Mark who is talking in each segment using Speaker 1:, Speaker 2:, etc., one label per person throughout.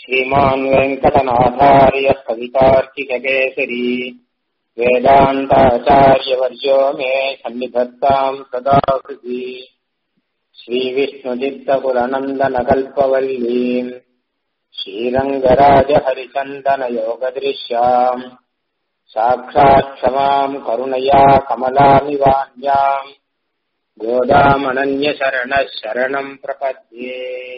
Speaker 1: श्रीमान् वेङ्कटनाथार्य कवितार्किककेसरी वेदान्ताचार्यवर्यो मे सन्निधत्ताम् सदा कृति श्रीविष्णुचित्तकुलनन्दनकल्पवल्लीम् श्रीरङ्गराजहरिचन्दनयोगदृश्याम् साक्षात् क्षमाम् करुणया कमलामिवान्याम् गोदामनन्यशरणः शरणम् प्रपद्ये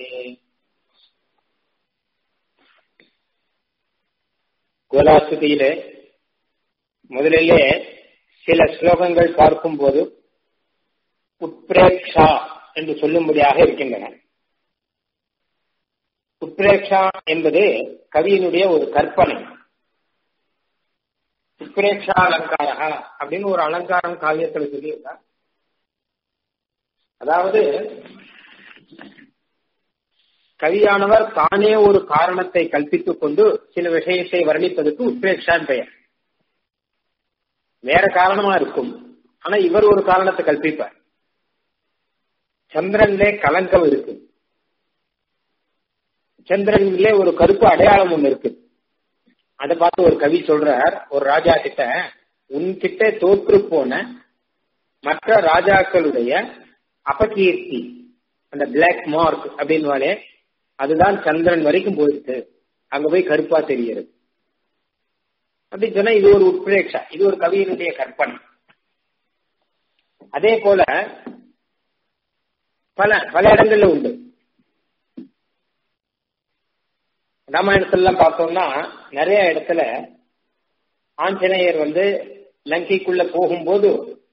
Speaker 1: கோலாஸ்துதியிலே முதலிலே சில ஸ்லோகங்கள் பார்க்கும்போது உத்பிரேக்ஷா என்று சொல்லும்படியாக இருக்கின்றன உத்பிரேக்ஷா என்பது கவியினுடைய ஒரு கற்பனை உத்பிரேக்ஷா அலங்காரா அப்படின்னு ஒரு அலங்காரம் காவியத்தில் சொல்லியிருக்கார் அதாவது கவியானவர் தானே ஒரு காரணத்தை கல்பித்துக் கொண்டு சில விஷயத்தை வர்ணிப்பதற்கு உத்பிரேக்ஷான் பெயர் வேற காரணமா இருக்கும் ஆனா இவர் ஒரு காரணத்தை கல்பிப்பார் சந்திரன்லே கலங்கம் இருக்கு சந்திரன்லே ஒரு கருப்பு அடையாளம் ஒண்ணு இருக்கு அதை பார்த்து ஒரு கவி சொல்றார் ஒரு ராஜா கிட்ட உன்கிட்ட தோற்று போன மற்ற ராஜாக்களுடைய அபகீர்த்தி அந்த பிளாக் மார்க் அப்படின்னு அதுதான் சந்திரன் வரைக்கும் போயிருக்கு அங்க போய் கருப்பா தெரிகிறது அப்படின்னு சொன்னா இது ஒரு உட்பிரேட்சா இது ஒரு கவியினுடைய கற்பனை அதே போல பல பல இடங்கள்ல உண்டு ராமாயணத்துல பார்த்தோம்னா நிறைய இடத்துல ஆஞ்சநேயர் வந்து லங்கைக்குள்ள போகும்போது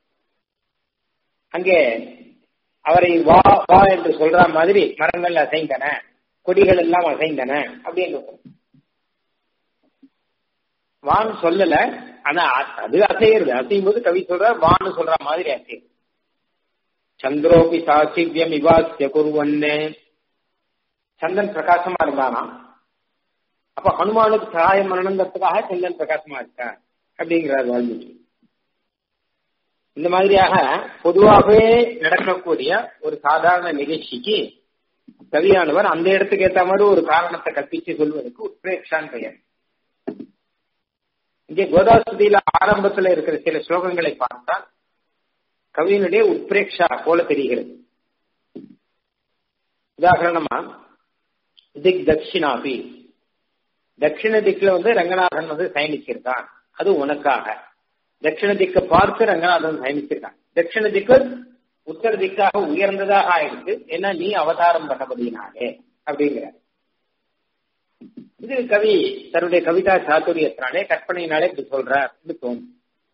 Speaker 1: அங்கே அவரை வா வா என்று சொல்ற மாதிரி மரங்கள் அசைந்தன கொடிகள் எல்லாம் அசைந்தன அப்படின்னு வான்னு சொல்லல ஆனா அது அசையிறது அசையும் போது கவி சொல்ற வான்னு சொல்ற மாதிரி அசையும் சந்திரோபி சாசிவியம் விவாசிய குருவன்னு சந்திரன் பிரகாசமா இருந்தானா அப்ப ஹனுமானுக்கு சகாயம் பண்ணணுங்கிறதுக்காக சந்திரன் பிரகாசமா இருக்கா அப்படிங்கிறார் வால்மீகி இந்த மாதிரியாக பொதுவாகவே நடக்கக்கூடிய ஒரு சாதாரண நிகழ்ச்சிக்கு கவியானவர் அந்த இடத்துக்கு ஏற்ற மாதிரி ஒரு காரணத்தை கற்பிச்சு சொல்வதற்கு உத்பிரேக்ஷான் பெயர் இங்கே கோதாஸ்துதியில ஆரம்பத்துல இருக்கிற சில ஸ்லோகங்களை பார்த்தால் கவியினுடைய உத்பிரேக்ஷா போல தெரிகிறது உதாரணமா திக் தட்சிணாபி தட்சிண திக்குல வந்து ரங்கநாதன் வந்து சயனிச்சிருக்கான் அது உனக்காக தட்சிண திக்கை பார்த்து ரங்கநாதன் பயணிச்சிருக்கான் தட்சிண திக்கு உத்தர திக்காக உயர்ந்ததாக ஆயிடுச்சு ஏன்னா நீ அவதாரம் பண்ணபடினாலே அப்படிங்கிற இது கவி தன்னுடைய கவிதா சாத்துரியத்தினாலே கற்பனையினாலே இப்படி சொல்றார் தோணும்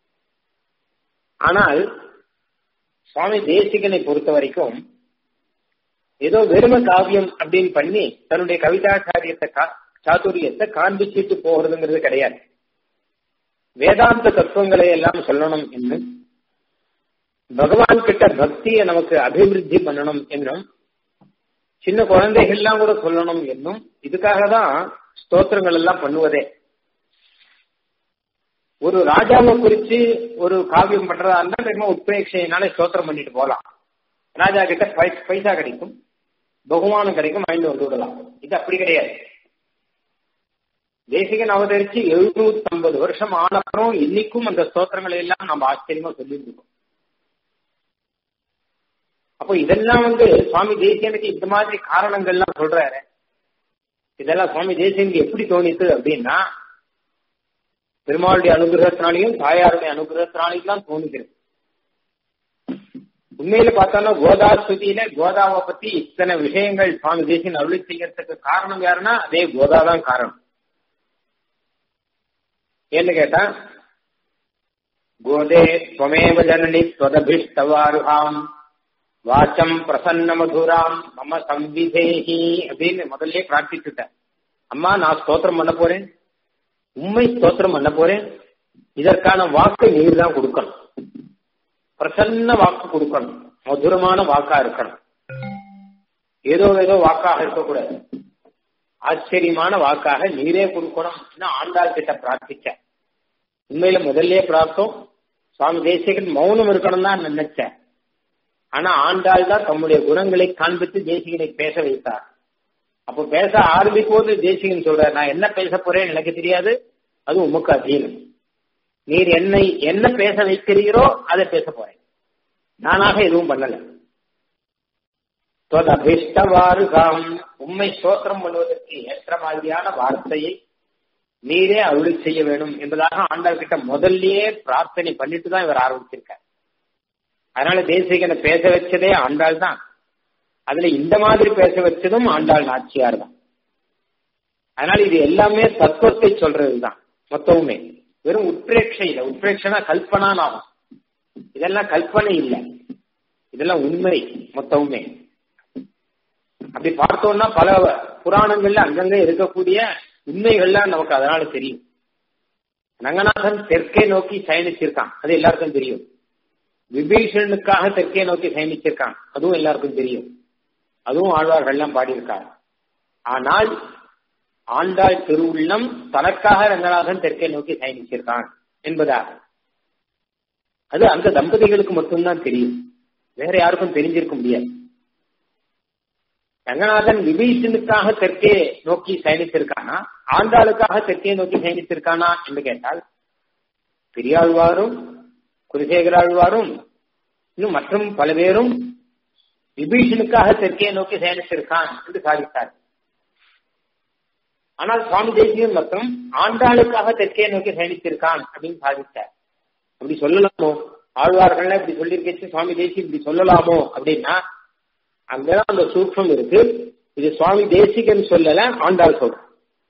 Speaker 1: ஆனால் சுவாமி தேசிகனை பொறுத்த வரைக்கும் ஏதோ வெறும காவியம் அப்படின்னு பண்ணி தன்னுடைய கவிதாச்சாரியத்தை சாத்துரியத்தை காண்பிச்சுட்டு போகிறதுங்கிறது கிடையாது வேதாந்த தத்துவங்களை எல்லாம் சொல்லணும் என்னும் பகவான் கிட்ட பக்தியை நமக்கு அபிவிருத்தி பண்ணணும் என்னும் சின்ன குழந்தைகள்லாம் கூட சொல்லணும் என்னும் இதுக்காக தான் ஸ்தோத்திரங்கள் எல்லாம் பண்ணுவதே ஒரு ராஜாவை குறிச்சு ஒரு காவியம் பண்றதா இருந்தா வேணுமா உத்பிரேட்சையினால ஸ்தோத்திரம் பண்ணிட்டு போகலாம் ராஜா கிட்ட பைசா கிடைக்கும் பகுமானம் கிடைக்கும் வாங்கிட்டு வந்து விடலாம் இது அப்படி கிடையாது தேசிகன் அவதரிச்சு எழுநூத்தி ஐம்பது வருஷம் ஆனப்புறம் இன்னைக்கும் அந்த ஸ்தோத்திரங்களை எல்லாம் நம்ம ஆச்சரியமா சொல்லிட்டு இருக்கோம் அப்போ இதெல்லாம் வந்து சுவாமி தேசியனுக்கு இந்த மாதிரி காரணங்கள்லாம் சொல்றாரு இதெல்லாம் சுவாமி தேசியனுக்கு எப்படி தோணித்து அப்படின்னா பெருமாளுடைய அனுகிரகத்தினாலையும் தாயாருடைய அனுகிரகத்தினாலையும் தான் தோணுகிறது உண்மையில பார்த்தோம்னா கோதா ஸ்துதியில கோதாவை பத்தி இத்தனை விஷயங்கள் சுவாமி தேசியன் அருளி செய்யறதுக்கு காரணம் யாருன்னா அதே கோதா தான் காரணம் ஏன்னு கேட்டா கோதே துவமேவ ஜனனி ஸ்வதபிஷ்டவாருகாம் வாச்சம் பிரசன்ன மதுராம் மம சம்விதேகி அப்படின்னு முதல்ல பிரார்த்திச்சுட்டேன் அம்மா நான் ஸ்தோத்திரம் பண்ண போறேன் உண்மை ஸ்தோத்திரம் பண்ண போறேன் இதற்கான வாக்கு நீர் தான் கொடுக்கணும் பிரசன்ன வாக்கு கொடுக்கணும் மதுரமான வாக்கா இருக்கணும் ஏதோ ஏதோ வாக்காக இருக்கக்கூடாது ஆச்சரியமான வாக்காக நீரே கொடுக்கணும் ஆண்டாள் கிட்ட பிரார்த்திச்ச உண்மையில முதல்ல பிரார்த்தம் சுவாமி தேசிகன் மௌனம் இருக்கணும் தான் நினைச்சேன் ஆனா ஆண்டாள் தான் தம்முடைய குணங்களை காண்பித்து தேசிகனை பேச வைத்தார் அப்போ பேச ஆரம்பிக்கும் போது தேசிகன் சொல்ற நான் என்ன பேச போறேன் எனக்கு தெரியாது அது உமக்கு அதீனம் நீர் என்னை என்ன பேச வைக்கிறீரோ அதை பேச போறேன் நானாக எதுவும் பண்ணல அபிஷ்டவாருகாம் உண்மை ஸ்தோத்திரம் பண்ணுவதற்கு ஏற்ற மாதிரியான வார்த்தையை நீரே அருளி செய்ய வேணும் என்பதாக ஆண்டாள் கிட்ட முதல்லயே பிரார்த்தனை பண்ணிட்டு தான் இவர் ஆரம்பிச்சிருக்கார் அதனால தேசிகனை பேச வச்சதே ஆண்டாள் தான் அதுல இந்த மாதிரி பேச வச்சதும் ஆண்டாள் நாச்சியார் தான் அதனால இது எல்லாமே தத்துவத்தை சொல்றதுதான் மொத்தமுமே வெறும் உட்பிரேட்சை இல்லை உட்பிரேட்சனா கல்பனா நாமம் இதெல்லாம் கல்பனை இல்லை இதெல்லாம் உண்மை மொத்தமுமே அப்படி பார்த்தோம்னா பல புராணங்கள்ல அங்கங்க இருக்கக்கூடிய உண்மைகள்லாம் நமக்கு அதனால தெரியும் ரங்கநாதன் தெற்கே நோக்கி சயனிச்சிருக்கான் அது எல்லாருக்கும் தெரியும் விபீஷனுக்காக தெற்கே நோக்கி சயனிச்சிருக்கான் அதுவும் எல்லாருக்கும் தெரியும் அதுவும் ஆழ்வார்கள்லாம் பாடியிருக்காங்க ஆனால் ஆண்டாள் திருவுள்ளம் தனக்காக ரங்கநாதன் தெற்கே நோக்கி சயனிச்சிருக்கான் என்பதாக அது அந்த தம்பதிகளுக்கு மட்டும்தான் தெரியும் வேற யாருக்கும் தெரிஞ்சிருக்க முடியாது ரங்கநாதன் விபீஷனுக்காக தெற்கே நோக்கி சயனித்திருக்கானா ஆண்டாளுக்காக தெற்கே நோக்கி சயனித்திருக்கானா என்று கேட்டால் பெரியாழ்வாரும் குலசேகராழ்வாரும் இன்னும் மற்றும் பல பேரும் விபீஷனுக்காக தெற்கே நோக்கி சயனித்திருக்கான் என்று சாதித்தார் ஆனால் சுவாமி தேசியன் மற்றும் ஆண்டாளுக்காக தெற்கே நோக்கி சயனித்திருக்கான் அப்படின்னு சாதித்தார் அப்படி சொல்லலாமோ ஆழ்வார்கள் இப்படி சொல்லியிருக்கச்சு சுவாமி தேசியம் இப்படி சொல்லலாமோ அப்படின்னா அங்கதான் அந்த சூக்ஷம் இருக்கு இது சுவாமி தேசிகன் சொல்லல ஆண்டாள் சொல்ற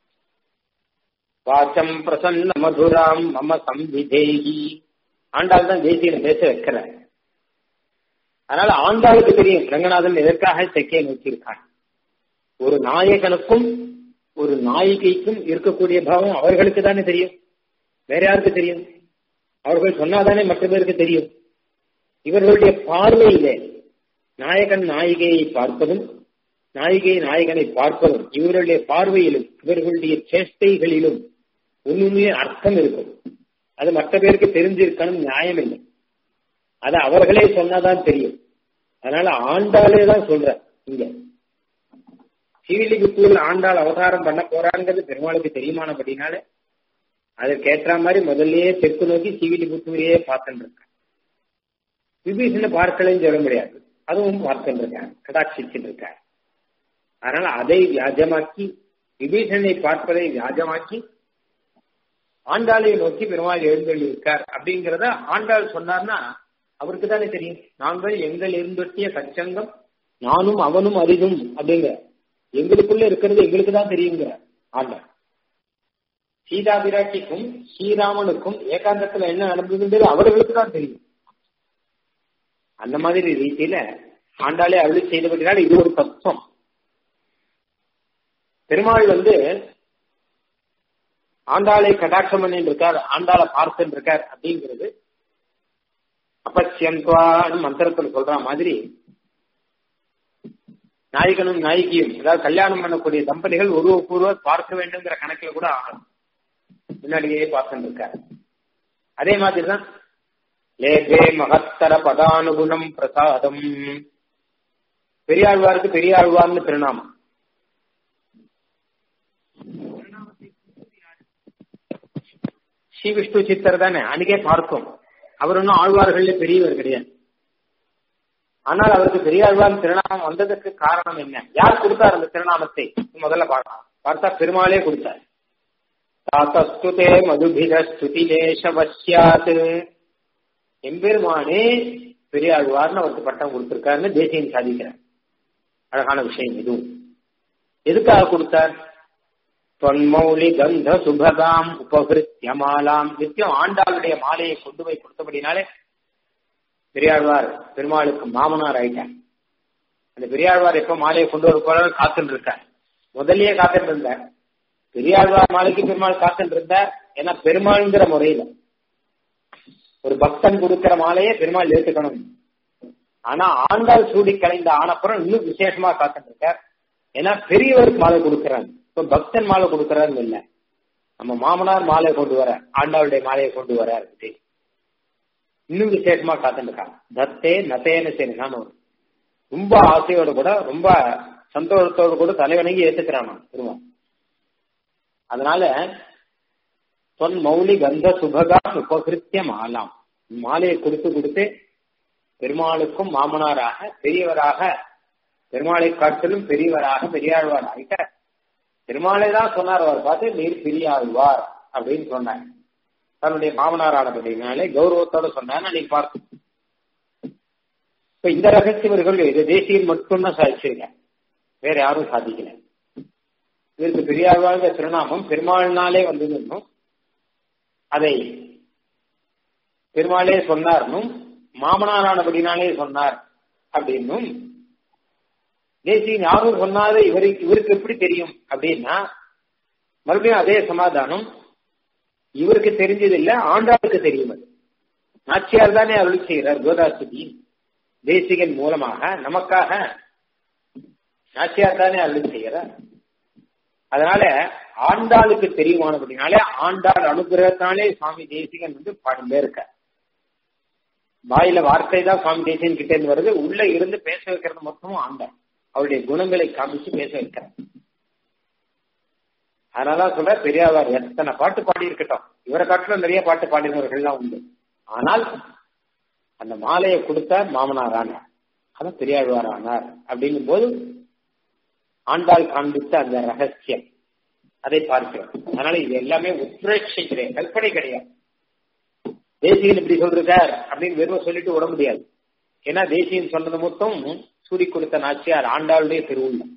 Speaker 1: வாச்சம் பிரசன்ன மதுராம் மம சம்விதேகி ஆண்டாள் தான் தேசிகன் பேச வைக்கிற அதனால ஆண்டாளுக்கு தெரியும் ரங்கநாதன் எதற்காக தெற்கே நோக்கியிருக்கான் ஒரு நாயகனுக்கும் ஒரு நாயிகைக்கும் இருக்கக்கூடிய பாவம் அவர்களுக்கு தானே தெரியும் வேற யாருக்கு தெரியும் அவர்கள் சொன்னாதானே மற்ற பேருக்கு தெரியும் இவர்களுடைய பார்வையிலே நாயகன் நாயிகையை பார்ப்பதும் நாயிகை நாயகனை பார்ப்பதும் இவர்களுடைய பார்வையிலும் இவர்களுடைய சேஷ்டைகளிலும் உண்மையே அர்த்தம் இருக்கும் அது மற்ற பேருக்கு தெரிஞ்சிருக்கணும் நியாயம் இல்லை அது அவர்களே சொன்னாதான் தெரியும் அதனால ஆண்டாளே தான் சொல்ற இங்க சீவிலிபுத்தூரில் ஆண்டாள் அவதாரம் பண்ண போறாங்கிறது பெருமாளுக்கு தெரியுமானபடினால அதற்கேற்ற மாதிரி முதல்லயே தெற்கு நோக்கி சீவிலிபுத்தூரையே பார்த்துட்டு இருக்க விபீஷனை பார்க்கலன்னு சொல்ல முடியாது அதுவும் பார்த்துட்டு இருக்காங்க கடாட்சிச்சுட்டு இருக்காங்க அதனால அதை வியாஜமாக்கி விபீஷனை பார்ப்பதை வியாஜமாக்கி ஆண்டாளை நோக்கி பெருமாள் எழுந்தள்ளி இருக்கார் அப்படிங்கிறத ஆண்டாள் சொன்னார்னா அவருக்கு தானே தெரியும் நாங்கள் எங்கள் இருந்தொட்டிய சச்சங்கம் நானும் அவனும் அரிதும் அப்படிங்கிற எங்களுக்குள்ள இருக்கிறது எங்களுக்கு தான் தெரியுங்கிற ஆண்டாள் சீதா பிராட்டிக்கும் ஸ்ரீராமனுக்கும் ஏகாந்தத்துல என்ன நடந்ததுன்றது அவர்களுக்கு தான் தெரியும் அந்த மாதிரி ரீதியில ஆண்டாளே அருளி செய்தபடினால இது ஒரு தத்துவம் பெருமாள் வந்து ஆண்டாளை கடாட்சம் பண்ணிட்டு இருக்கார் ஆண்டாளை பார்த்துட்டு இருக்கார் அப்படிங்கிறது அப்பசியன்வான்னு மந்திரத்தில் சொல்ற மாதிரி நாயகனும் நாயகியும் அதாவது கல்யாணம் பண்ணக்கூடிய தம்பதிகள் ஒருவருக்கு ஒருவர் பார்க்க வேண்டுங்கிற கணக்கில் கூட ஆகணும் முன்னாடியே பார்த்துட்டு இருக்காரு அதே மாதிரிதான் லேபே மகத்தர பதானுகுணம் பிரசாதம் பெரியாழ்வாருக்கு பெரியாழ்வார்னு திருநாமம் ஸ்ரீ விஷ்ணு சித்தர் தானே அன்னைக்கே பார்த்தோம் அவர் ஒன்றும் ஆழ்வார்கள்ல பெரியவர் கிடையாது ஆனால் அவருக்கு பெரியாழ்வார் திருநாமம் வந்ததற்கு காரணம் என்ன யார் கொடுத்தார் அந்த திருநாமத்தை முதல்ல பார்க்கலாம் பார்த்தா பெருமாளே கொடுத்தார் தாத்தஸ்துதே மதுபித ஸ்துதிலேஷவசியாத் எம்பெருமானே பெரியாழ்வார்னு அவருக்கு பட்டம் கொடுத்திருக்காருன்னு தேசியம் சாதிக்கிறார் அழகான விஷயம் இதுவும் எதுக்காக கொடுத்தார் தொன்மௌலி கந்த சுபகாம் உபகிருத்திய மாலாம் நித்தியம் ஆண்டாளுடைய மாலையை கொண்டு போய் கொடுத்தபடினாலே பெரியாழ்வார் பெருமாளுக்கு மாமனார் ஆயிட்டார் அந்த பெரியாழ்வார் எப்ப மாலையை கொண்டு வர போற காத்துட்டு இருக்கார் முதல்லயே காத்துட்டு இருந்தார் பெரியாழ்வார் மாலைக்கு பெருமாள் காத்துட்டு இருந்தார் ஏன்னா பெருமாள்ங்கிற முறையில ஒரு பக்தன் கொடுக்கிற மாலையை பெருமாள் ஏற்றுக்கணும் ஆனா ஆண்டாள் சூடி கலைந்த ஆனப்புறம் இன்னும் விசேஷமா காத்துட்டு இருக்கார் ஏன்னா பெரியவருக்கு மாலை கொடுக்கிறாங்க இப்ப பக்தன் மாலை கொடுக்கறாருன்னு இல்ல நம்ம மாமனார் மாலை கொண்டு வர ஆண்டாளுடைய மாலையை கொண்டு வர இருக்கு இன்னும் விசேஷமா காத்துட்டு இருக்காங்க தத்தே நத்தேன்னு சரி நானும் ரொம்ப ஆசையோட கூட ரொம்ப சந்தோஷத்தோடு கூட தலைவணங்கி ஏத்துக்கிறான் திரும்ப அதனால தொன் மௌலி கந்த சுபகா உபகிருத்திய மாலாம் மாலையை கொடுத்து கொடுத்து பெருமாளுக்கும் மாமனாராக பெரியவராக பெருமாளை காட்டிலும் பெரியவராக பெரியாழ்வார் ஆகிட்டார் பெருமாளை தான் சொன்னார் அவர் பார்த்து நீர் பெரியாழ்வார் அப்படின்னு சொன்னார் தன்னுடைய மாமனாரானபடினாலே கௌரவத்தோட சொன்னார் நீ பார்த்து இப்ப இந்த ரகசியவர்கள் இது தேசியம் மட்டும்தான் சாதிச்சிருக்க வேற யாரும் சாதிக்கல இதற்கு பெரியாழ்வாழ்ந்த திருநாமம் பெருமாள்னாலே வந்ததுன்னும் அதை பெருமாளே சொன்னார்னும் மாமனாரானபடினாலே சொன்னார் அப்படின்னும் தேசியன் யாரும் சொன்னாரு இவருக்கு இவருக்கு எப்படி தெரியும் அப்படின்னா மறுபடியும் அதே சமாதானம் இவருக்கு தெரிஞ்சது இல்ல ஆண்டாளுக்கு தெரியும் அது நாச்சியார் தானே அருள் செய்கிறார் கோதாஸ்துதி தேசிகன் மூலமாக நமக்காக நாச்சியார் தானே அருள் செய்கிறார் அதனால ஆண்டாளுக்கு தெரியுமானபடினாலே ஆண்டாள் அனுகிரகத்தாலே சுவாமி தேசிகன் வந்து பாடிண்டே இருக்க வாயில வார்த்தை தான் சுவாமி தேசிகன் கிட்ட இருந்து வருது உள்ள இருந்து பேச வைக்கிறது மொத்தமும் ஆண்டாள் அவருடைய குணங்களை காமிச்சு பேச வைக்கிறார் அதனாலதான் சொல்ற பெரியாவார் எத்தனை பாட்டு பாடி இருக்கட்டும் இவரை காட்டிலும் நிறைய பாட்டு பாடினவர்கள்லாம் உண்டு ஆனால் அந்த மாலையை கொடுத்தார் மாமனார் ஆனார் அதான் பெரியாழ்வார் ஆனார் அப்படிங்கும் போது ஆண்டாள் காண்பித்த அந்த ரகசியம் அதை பார்க்கிறோம் அதனால இது எல்லாமே உத்ரேட்சை கிடையாது கற்பனை கிடையாது தேசியன் இப்படி சொல்றார் அப்படின்னு வெறும் சொல்லிட்டு விட முடியாது ஏன்னா தேசியன் சொன்னது மொத்தம் சூரி கொடுத்த நாச்சியார் ஆண்டாளுடைய திருவுள்ளம்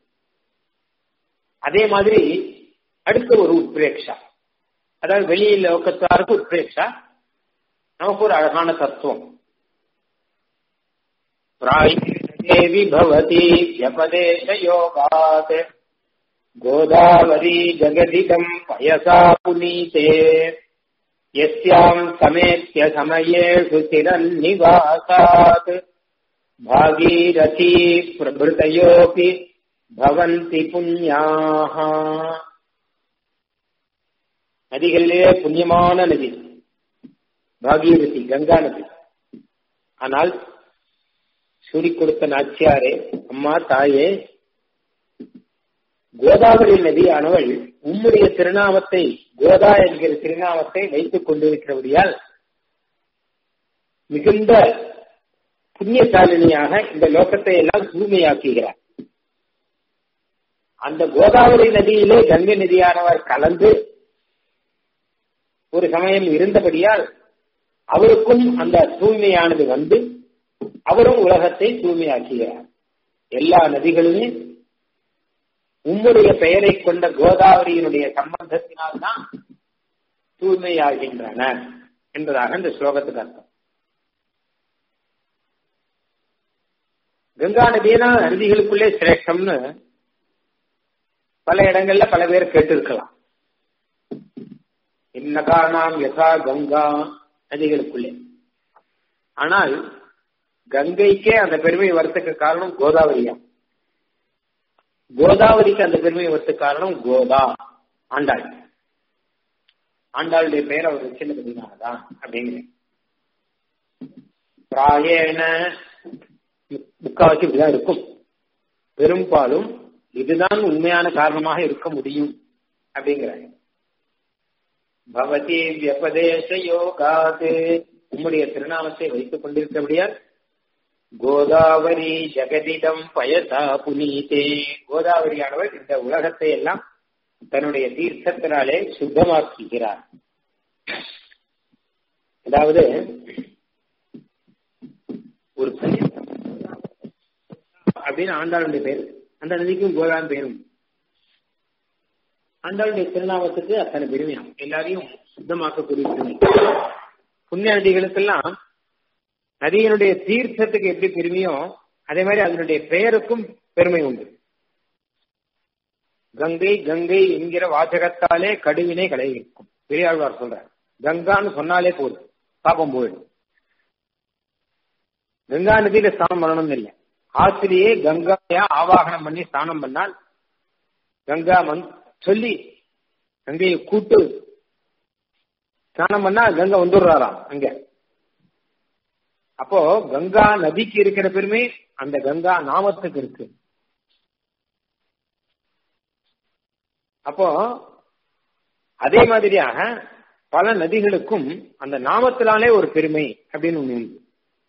Speaker 1: அதே மாதிரி அடுத்த ஒரு உத்ரேக்ஷா அதாவது வெளியில் லோக்கத்தாருக்கு உத்ரேக்ஷா நமக்கு ஒரு அழகான தத்துவம் தேவி பவதி வியபதேச யோகாத் கோதாவரி ஜெகதிகம் பயசா புனீதே யஸ்யாம் சமேத்ய சமயேஷு சிரன்னிவாசாத் भागीरथी प्रभृतयोऽपि भवन्ति புண்ணியாக நதிகளிலே புண்ணியமான நதி பாகீரதி கங்கா நதி ஆனால் சூடி கொடுத்த நாச்சியாரே அம்மா தாயே கோதாவரி நதியானவள் உம்முடைய திருநாமத்தை கோதா என்கிற திருநாமத்தை வைத்துக் கொண்டிருக்கிறபடியால் மிகுந்த புண்ணியசாலினியாக இந்த லோகத்தை எல்லாம் தூய்மையாக்குகிறார் அந்த கோதாவரி நதியிலே கங்கை நதியானவர் கலந்து ஒரு சமயம் இருந்தபடியால் அவருக்கும் அந்த தூய்மையானது வந்து அவரும் உலகத்தை தூய்மையாக்குகிறார் எல்லா நதிகளுமே உம்முடைய பெயரை கொண்ட கோதாவரியினுடைய சம்பந்தத்தினால்தான் தூய்மையாகின்றன என்பதாக இந்த ஸ்லோகத்துக்கு அர்த்தம் கங்கா நதியெல்லாம் நதிகளுக்குள்ளே சிரேஷ்டம்னு பல இடங்கள்ல பல பேர் கேட்டிருக்கலாம் இன்னகா நாம் யசா கங்கா நதிகளுக்குள்ளே ஆனால் கங்கைக்கே அந்த பெருமை வரத்துக்கு காரணம் கோதாவரியா கோதாவரிக்கு அந்த பெருமை வரத்துக்கு காரணம் கோதா ஆண்டாள் ஆண்டாளுடைய பெயர் அவர் வச்சிருந்ததுனாலதான் அப்படிங்கிறேன் பிராயேன முக்காவாசி இப்படிதான் இருக்கும் பெரும்பாலும் இதுதான் உண்மையான காரணமாக இருக்க முடியும் அப்படிங்கிறாங்க பவதி வியபதேச யோகாது உம்முடைய திருநாமத்தை வைத்துக் கொண்டிருக்கிறபடியால் கோதாவரி ஜெகதிடம் பயசா புனீதே கோதாவரியானவர் இந்த உலகத்தை எல்லாம் தன்னுடைய தீர்த்தத்தினாலே சுத்தமாக்குகிறார் அதாவது ஒரு அப்படின்னு ஆண்டாளுடைய பேர் அந்த நதிக்கும் கோதான் பேரும் ஆண்டாளுடைய திருநாமத்துக்கு அத்தனை பெருமையா எல்லாரையும் சுத்தமாக்கக்கூடிய பெருமை புண்ணிய நதிகளுக்கெல்லாம் நதியினுடைய தீர்த்தத்துக்கு எப்படி பெருமையோ அதே மாதிரி அதனுடைய பெயருக்கும் பெருமை உண்டு கங்கை கங்கை என்கிற வாசகத்தாலே கடுவினை களைவிக்கும் பெரியாழ்வார் சொல்றார் கங்கான்னு சொன்னாலே போதும் பாப்பம் போயிடும் கங்கா நதியில ஸ்நானம் பண்ணணும் இல்லை ஆசிரியே கங்காயா ஆவாகனம் பண்ணி ஸ்நானம் பண்ணால் கங்கா மண் சொல்லி கங்கையை கூட்டு ஸ்நானம் பண்ணா கங்கை வந்துடுறாராம் அங்க அப்போ கங்கா நதிக்கு இருக்கிற பெருமை அந்த கங்கா நாமத்துக்கு இருக்கு அப்போ அதே மாதிரியாக பல நதிகளுக்கும் அந்த நாமத்தினாலே ஒரு பெருமை அப்படின்னு ஒண்ணு உண்டு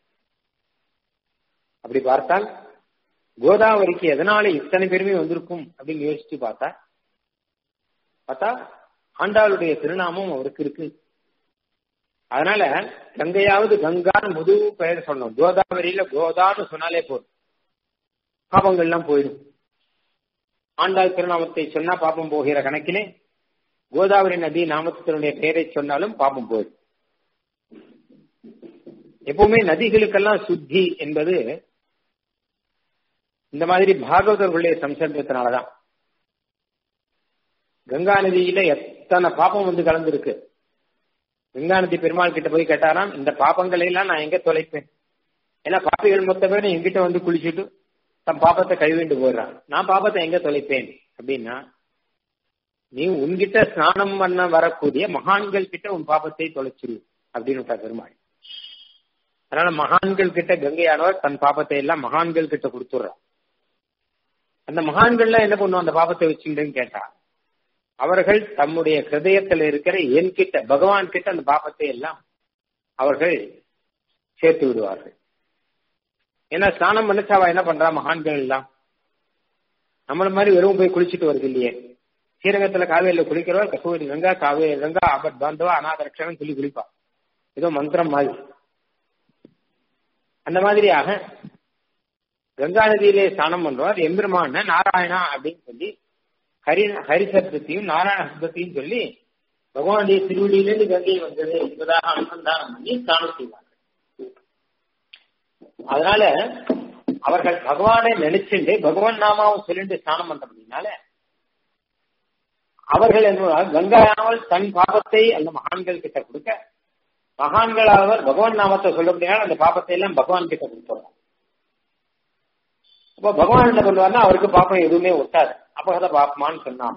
Speaker 1: அப்படி பார்த்தால் கோதாவரிக்கு எதனால இத்தனை பெருமை வந்திருக்கும் அப்படின்னு யோசிச்சு பார்த்தா பார்த்தா ஆண்டாளுடைய திருநாமம் அவருக்கு இருக்கு அதனால கங்கையாவது கங்கான்னு முது பெயர் சொன்னோம் கோதாவரியில கோதான்னு சொன்னாலே போதும் பாபங்கள்லாம் போயிடும் ஆண்டாள் திருநாமத்தை சொன்னா பாப்பம் போகிற கணக்கிலே கோதாவரி நதி நாமத்தினுடைய பெயரை சொன்னாலும் பாப்பம் போயிடும் எப்பவுமே நதிகளுக்கெல்லாம் சுத்தி என்பது இந்த மாதிரி பாகவதர்களுடைய சம்சர்க்கத்தினாலதான் கங்கா நதியில எத்தனை பாப்பம் வந்து கலந்துருக்கு கங்கா நதி பெருமாள் கிட்ட போய் கேட்டாராம் இந்த பாப்பங்களை எல்லாம் நான் எங்க தொலைப்பேன் ஏன்னா பாப்பிகள் மொத்த பேரும் எங்கிட்ட வந்து குளிச்சுட்டு தன் பாப்பத்தை கழுவிண்டு போயிடுறான் நான் பாப்பத்தை எங்க தொலைப்பேன் அப்படின்னா நீ உன்கிட்ட ஸ்நானம் பண்ண வரக்கூடிய மகான்கள் கிட்ட உன் பாப்பத்தை தொலைச்சிரு அப்படின்னு பெருமாள் அதனால மகான்கள் கிட்ட கங்கையானவர் தன் பாப்பத்தை எல்லாம் மகான்கள் கிட்ட கொடுத்துடுறான் அந்த மகான்கள்லாம் என்ன பண்ணுவோம் அந்த பாப்பத்தை வச்சுட்டுன்னு கேட்டா அவர்கள் தம்முடைய ஹிருதயத்தில் இருக்கிற என் கிட்ட பகவான் கிட்ட அந்த பாப்பத்தை எல்லாம் அவர்கள் சேர்த்து விடுவார்கள் ஏன்னா ஸ்நானம் பண்ணிச்சாவா என்ன பண்றா மகான்கள் எல்லாம் நம்மள மாதிரி வெறும் போய் குளிச்சுட்டு வருது இல்லையே ஸ்ரீரங்கத்துல காவேரியில குளிக்கிறவர் கசூரி கங்கா காவேரி கங்கா ஆபத் பாந்தவா அநாத ரட்சணம் சொல்லி குளிப்பா ஏதோ மந்திரம் மாதிரி அந்த மாதிரியாக கங்கா நதியிலே ஸ்நானம் பண்றவர் எம்பெருமான நாராயணா அப்படின்னு சொல்லி ஹரி ஹரி சப்தத்தையும் நாராயண சப்தத்தையும் சொல்லி பகவானுடைய திருவடியிலிருந்து கங்கை வந்தது என்பதாக அனுசந்தானம் பண்ணி ஸ்நானம் செய்வார்கள் அதனால அவர்கள் பகவானை நினைச்சுட்டு பகவான் நாமாவும் சொல்லிட்டு ஸ்நானம் பண்றதுனால அவர்கள் என்ன கங்காயாமல் தன் பாபத்தை அந்த மகான்கள் கிட்ட கொடுக்க மகான்கள் அவர் பகவான் நாமத்தை சொல்லப்படினால அந்த பாப்பத்தை எல்லாம் பகவான் கிட்ட கொடுத்துருவாங்க அப்ப பகவான் என்ன பண்ணுவார்னா அவருக்கு பாப்பம் எதுவுமே ஒட்டாது அபகத பாப்பமான்னு சொன்னான்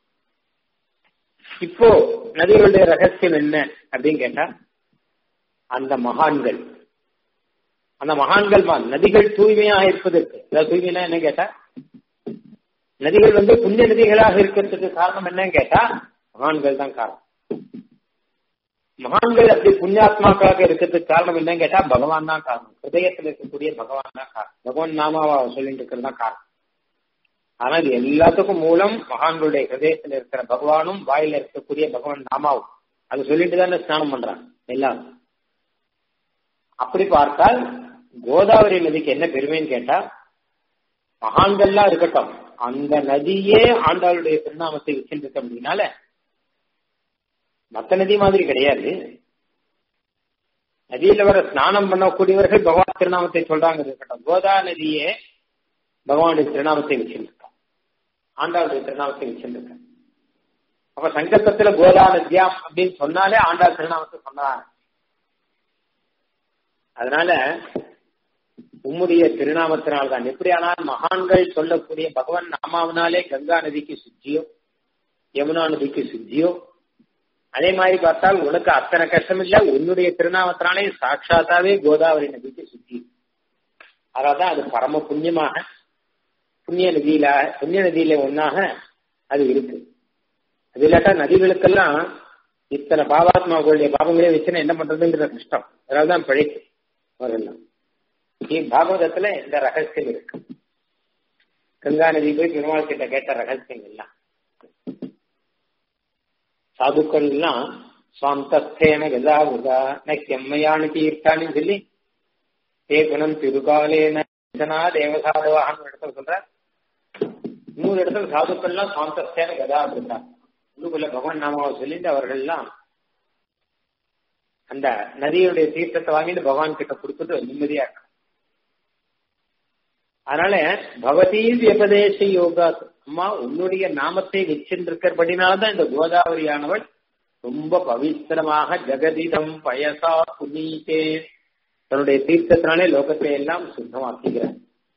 Speaker 1: இப்போ நதிகளுடைய ரகசியம் என்ன அப்படின்னு கேட்டா அந்த மகான்கள் அந்த மகான்கள் நதிகள் தூய்மையாக இருப்பதற்கு அதாவது தூய்மைனா என்ன கேட்டா நதிகள் வந்து புண்ணிய நதிகளாக இருக்கிறதுக்கு காரணம் என்னன்னு கேட்டா மகான்கள் தான் காரணம் மகான்கள் அப்படி புண்ணியாத்மாக்களாக இருக்கிறதுக்கு காரணம் என்னன்னு கேட்டா பகவான் தான் காரணம் ஹிருதயத்தில் இருக்கக்கூடிய பகவான் தான் காரணம் பகவான் நாமாவா சொல்லிட்டு இருக்கிறது தான் காரணம் ஆனா இது எல்லாத்துக்கும் மூலம் மகான்களுடைய ஹிருதயத்தில் இருக்கிற பகவானும் வாயில இருக்கக்கூடிய பகவான் நாமாவும் அது சொல்லிட்டு தானே ஸ்நானம் பண்றாங்க எல்லாரும் அப்படி பார்த்தால் கோதாவரி நதிக்கு என்ன பெருமைன்னு கேட்டா மகான்கள்லாம் இருக்கட்டும் அந்த நதியே ஆண்டாளுடைய திருநாமத்தை வச்சிருக்க அப்படின்னால மத்த நதி மாதிரி கிடையாது நதியில வர ஸ்நானம் பண்ணக்கூடியவர்கள் பகவான் திருநாமத்தை சொல்றாங்க இருக்கட்டும் கோதா நதியே பகவானுடைய திருநாமத்தை வச்சிருக்கான் ஆண்டாளுடைய திருநாமத்தை வச்சிருக்க அப்ப சங்கல்பத்துல கோதா நதியாம் அப்படின்னு சொன்னாலே ஆண்டாள் திருநாமத்தை சொன்னாங்க அதனால உம்முடைய திருநாமத்தினால் தான் எப்படியானால் மகான்கள் சொல்லக்கூடிய பகவான் நாமாவினாலே கங்கா நதிக்கு சுத்தியோ யமுனா நதிக்கு சுத்தியோ அதே மாதிரி பார்த்தால் உனக்கு அத்தனை கஷ்டம் இல்ல உன்னுடைய திருநாமத்தினாலே சாட்சாத்தாவே கோதாவரி நதிக்கு சுத்தி அதான் அது பரம புண்ணியமாக புண்ணிய நதியில புண்ணிய நதியில ஒன்னாக அது இருக்கு அது இல்லாட்டா நதிகளுக்கெல்லாம் இத்தனை பாவாத்மாக்களுடைய பாவங்களே வச்சுன்னா என்ன பண்றதுங்கிற கஷ்டம் அதனாலதான் பிழைக்கு அவரெல்லாம் பாகவதத்துல இந்த ரகசியம் இருக்கு கங்கா நதி போய் பெருமாள் கிட்ட கேட்ட ரகசியம் எல்லாம் சாதுக்கள் எல்லாம் சுவாந்தஸ்தேன கதா உதா நெம்மையான தீர்த்தான்னு சொல்லி தே குணம் திருகாலேன தேவசாதவாகனு இடத்துல சொல்ற இன்னொரு இடத்துல சாதுக்கள் எல்லாம் சுவாந்தஸ்தேன கதா இருந்தா உள்ளுக்குள்ள பகவான் நாமாவை சொல்லிட்டு அவர்கள் எல்லாம் அந்த நதியுடைய தீர்த்தத்தை வாங்கிட்டு பகவான் கிட்ட கொடுத்துட்டு நிம்மதியா இருக்க அதனால பகவதி வியபதேச யோகா அம்மா உன்னுடைய நாமத்தை வச்சிருக்கிறபடினால்தான் இந்த கோதாவரியானவள் ரொம்ப பவித்திரமாக ஜெகதிதம் பயசா புனீதே தன்னுடைய தீர்த்தத்தினாலே லோகத்தை எல்லாம் சுத்தமாக்குகிறார்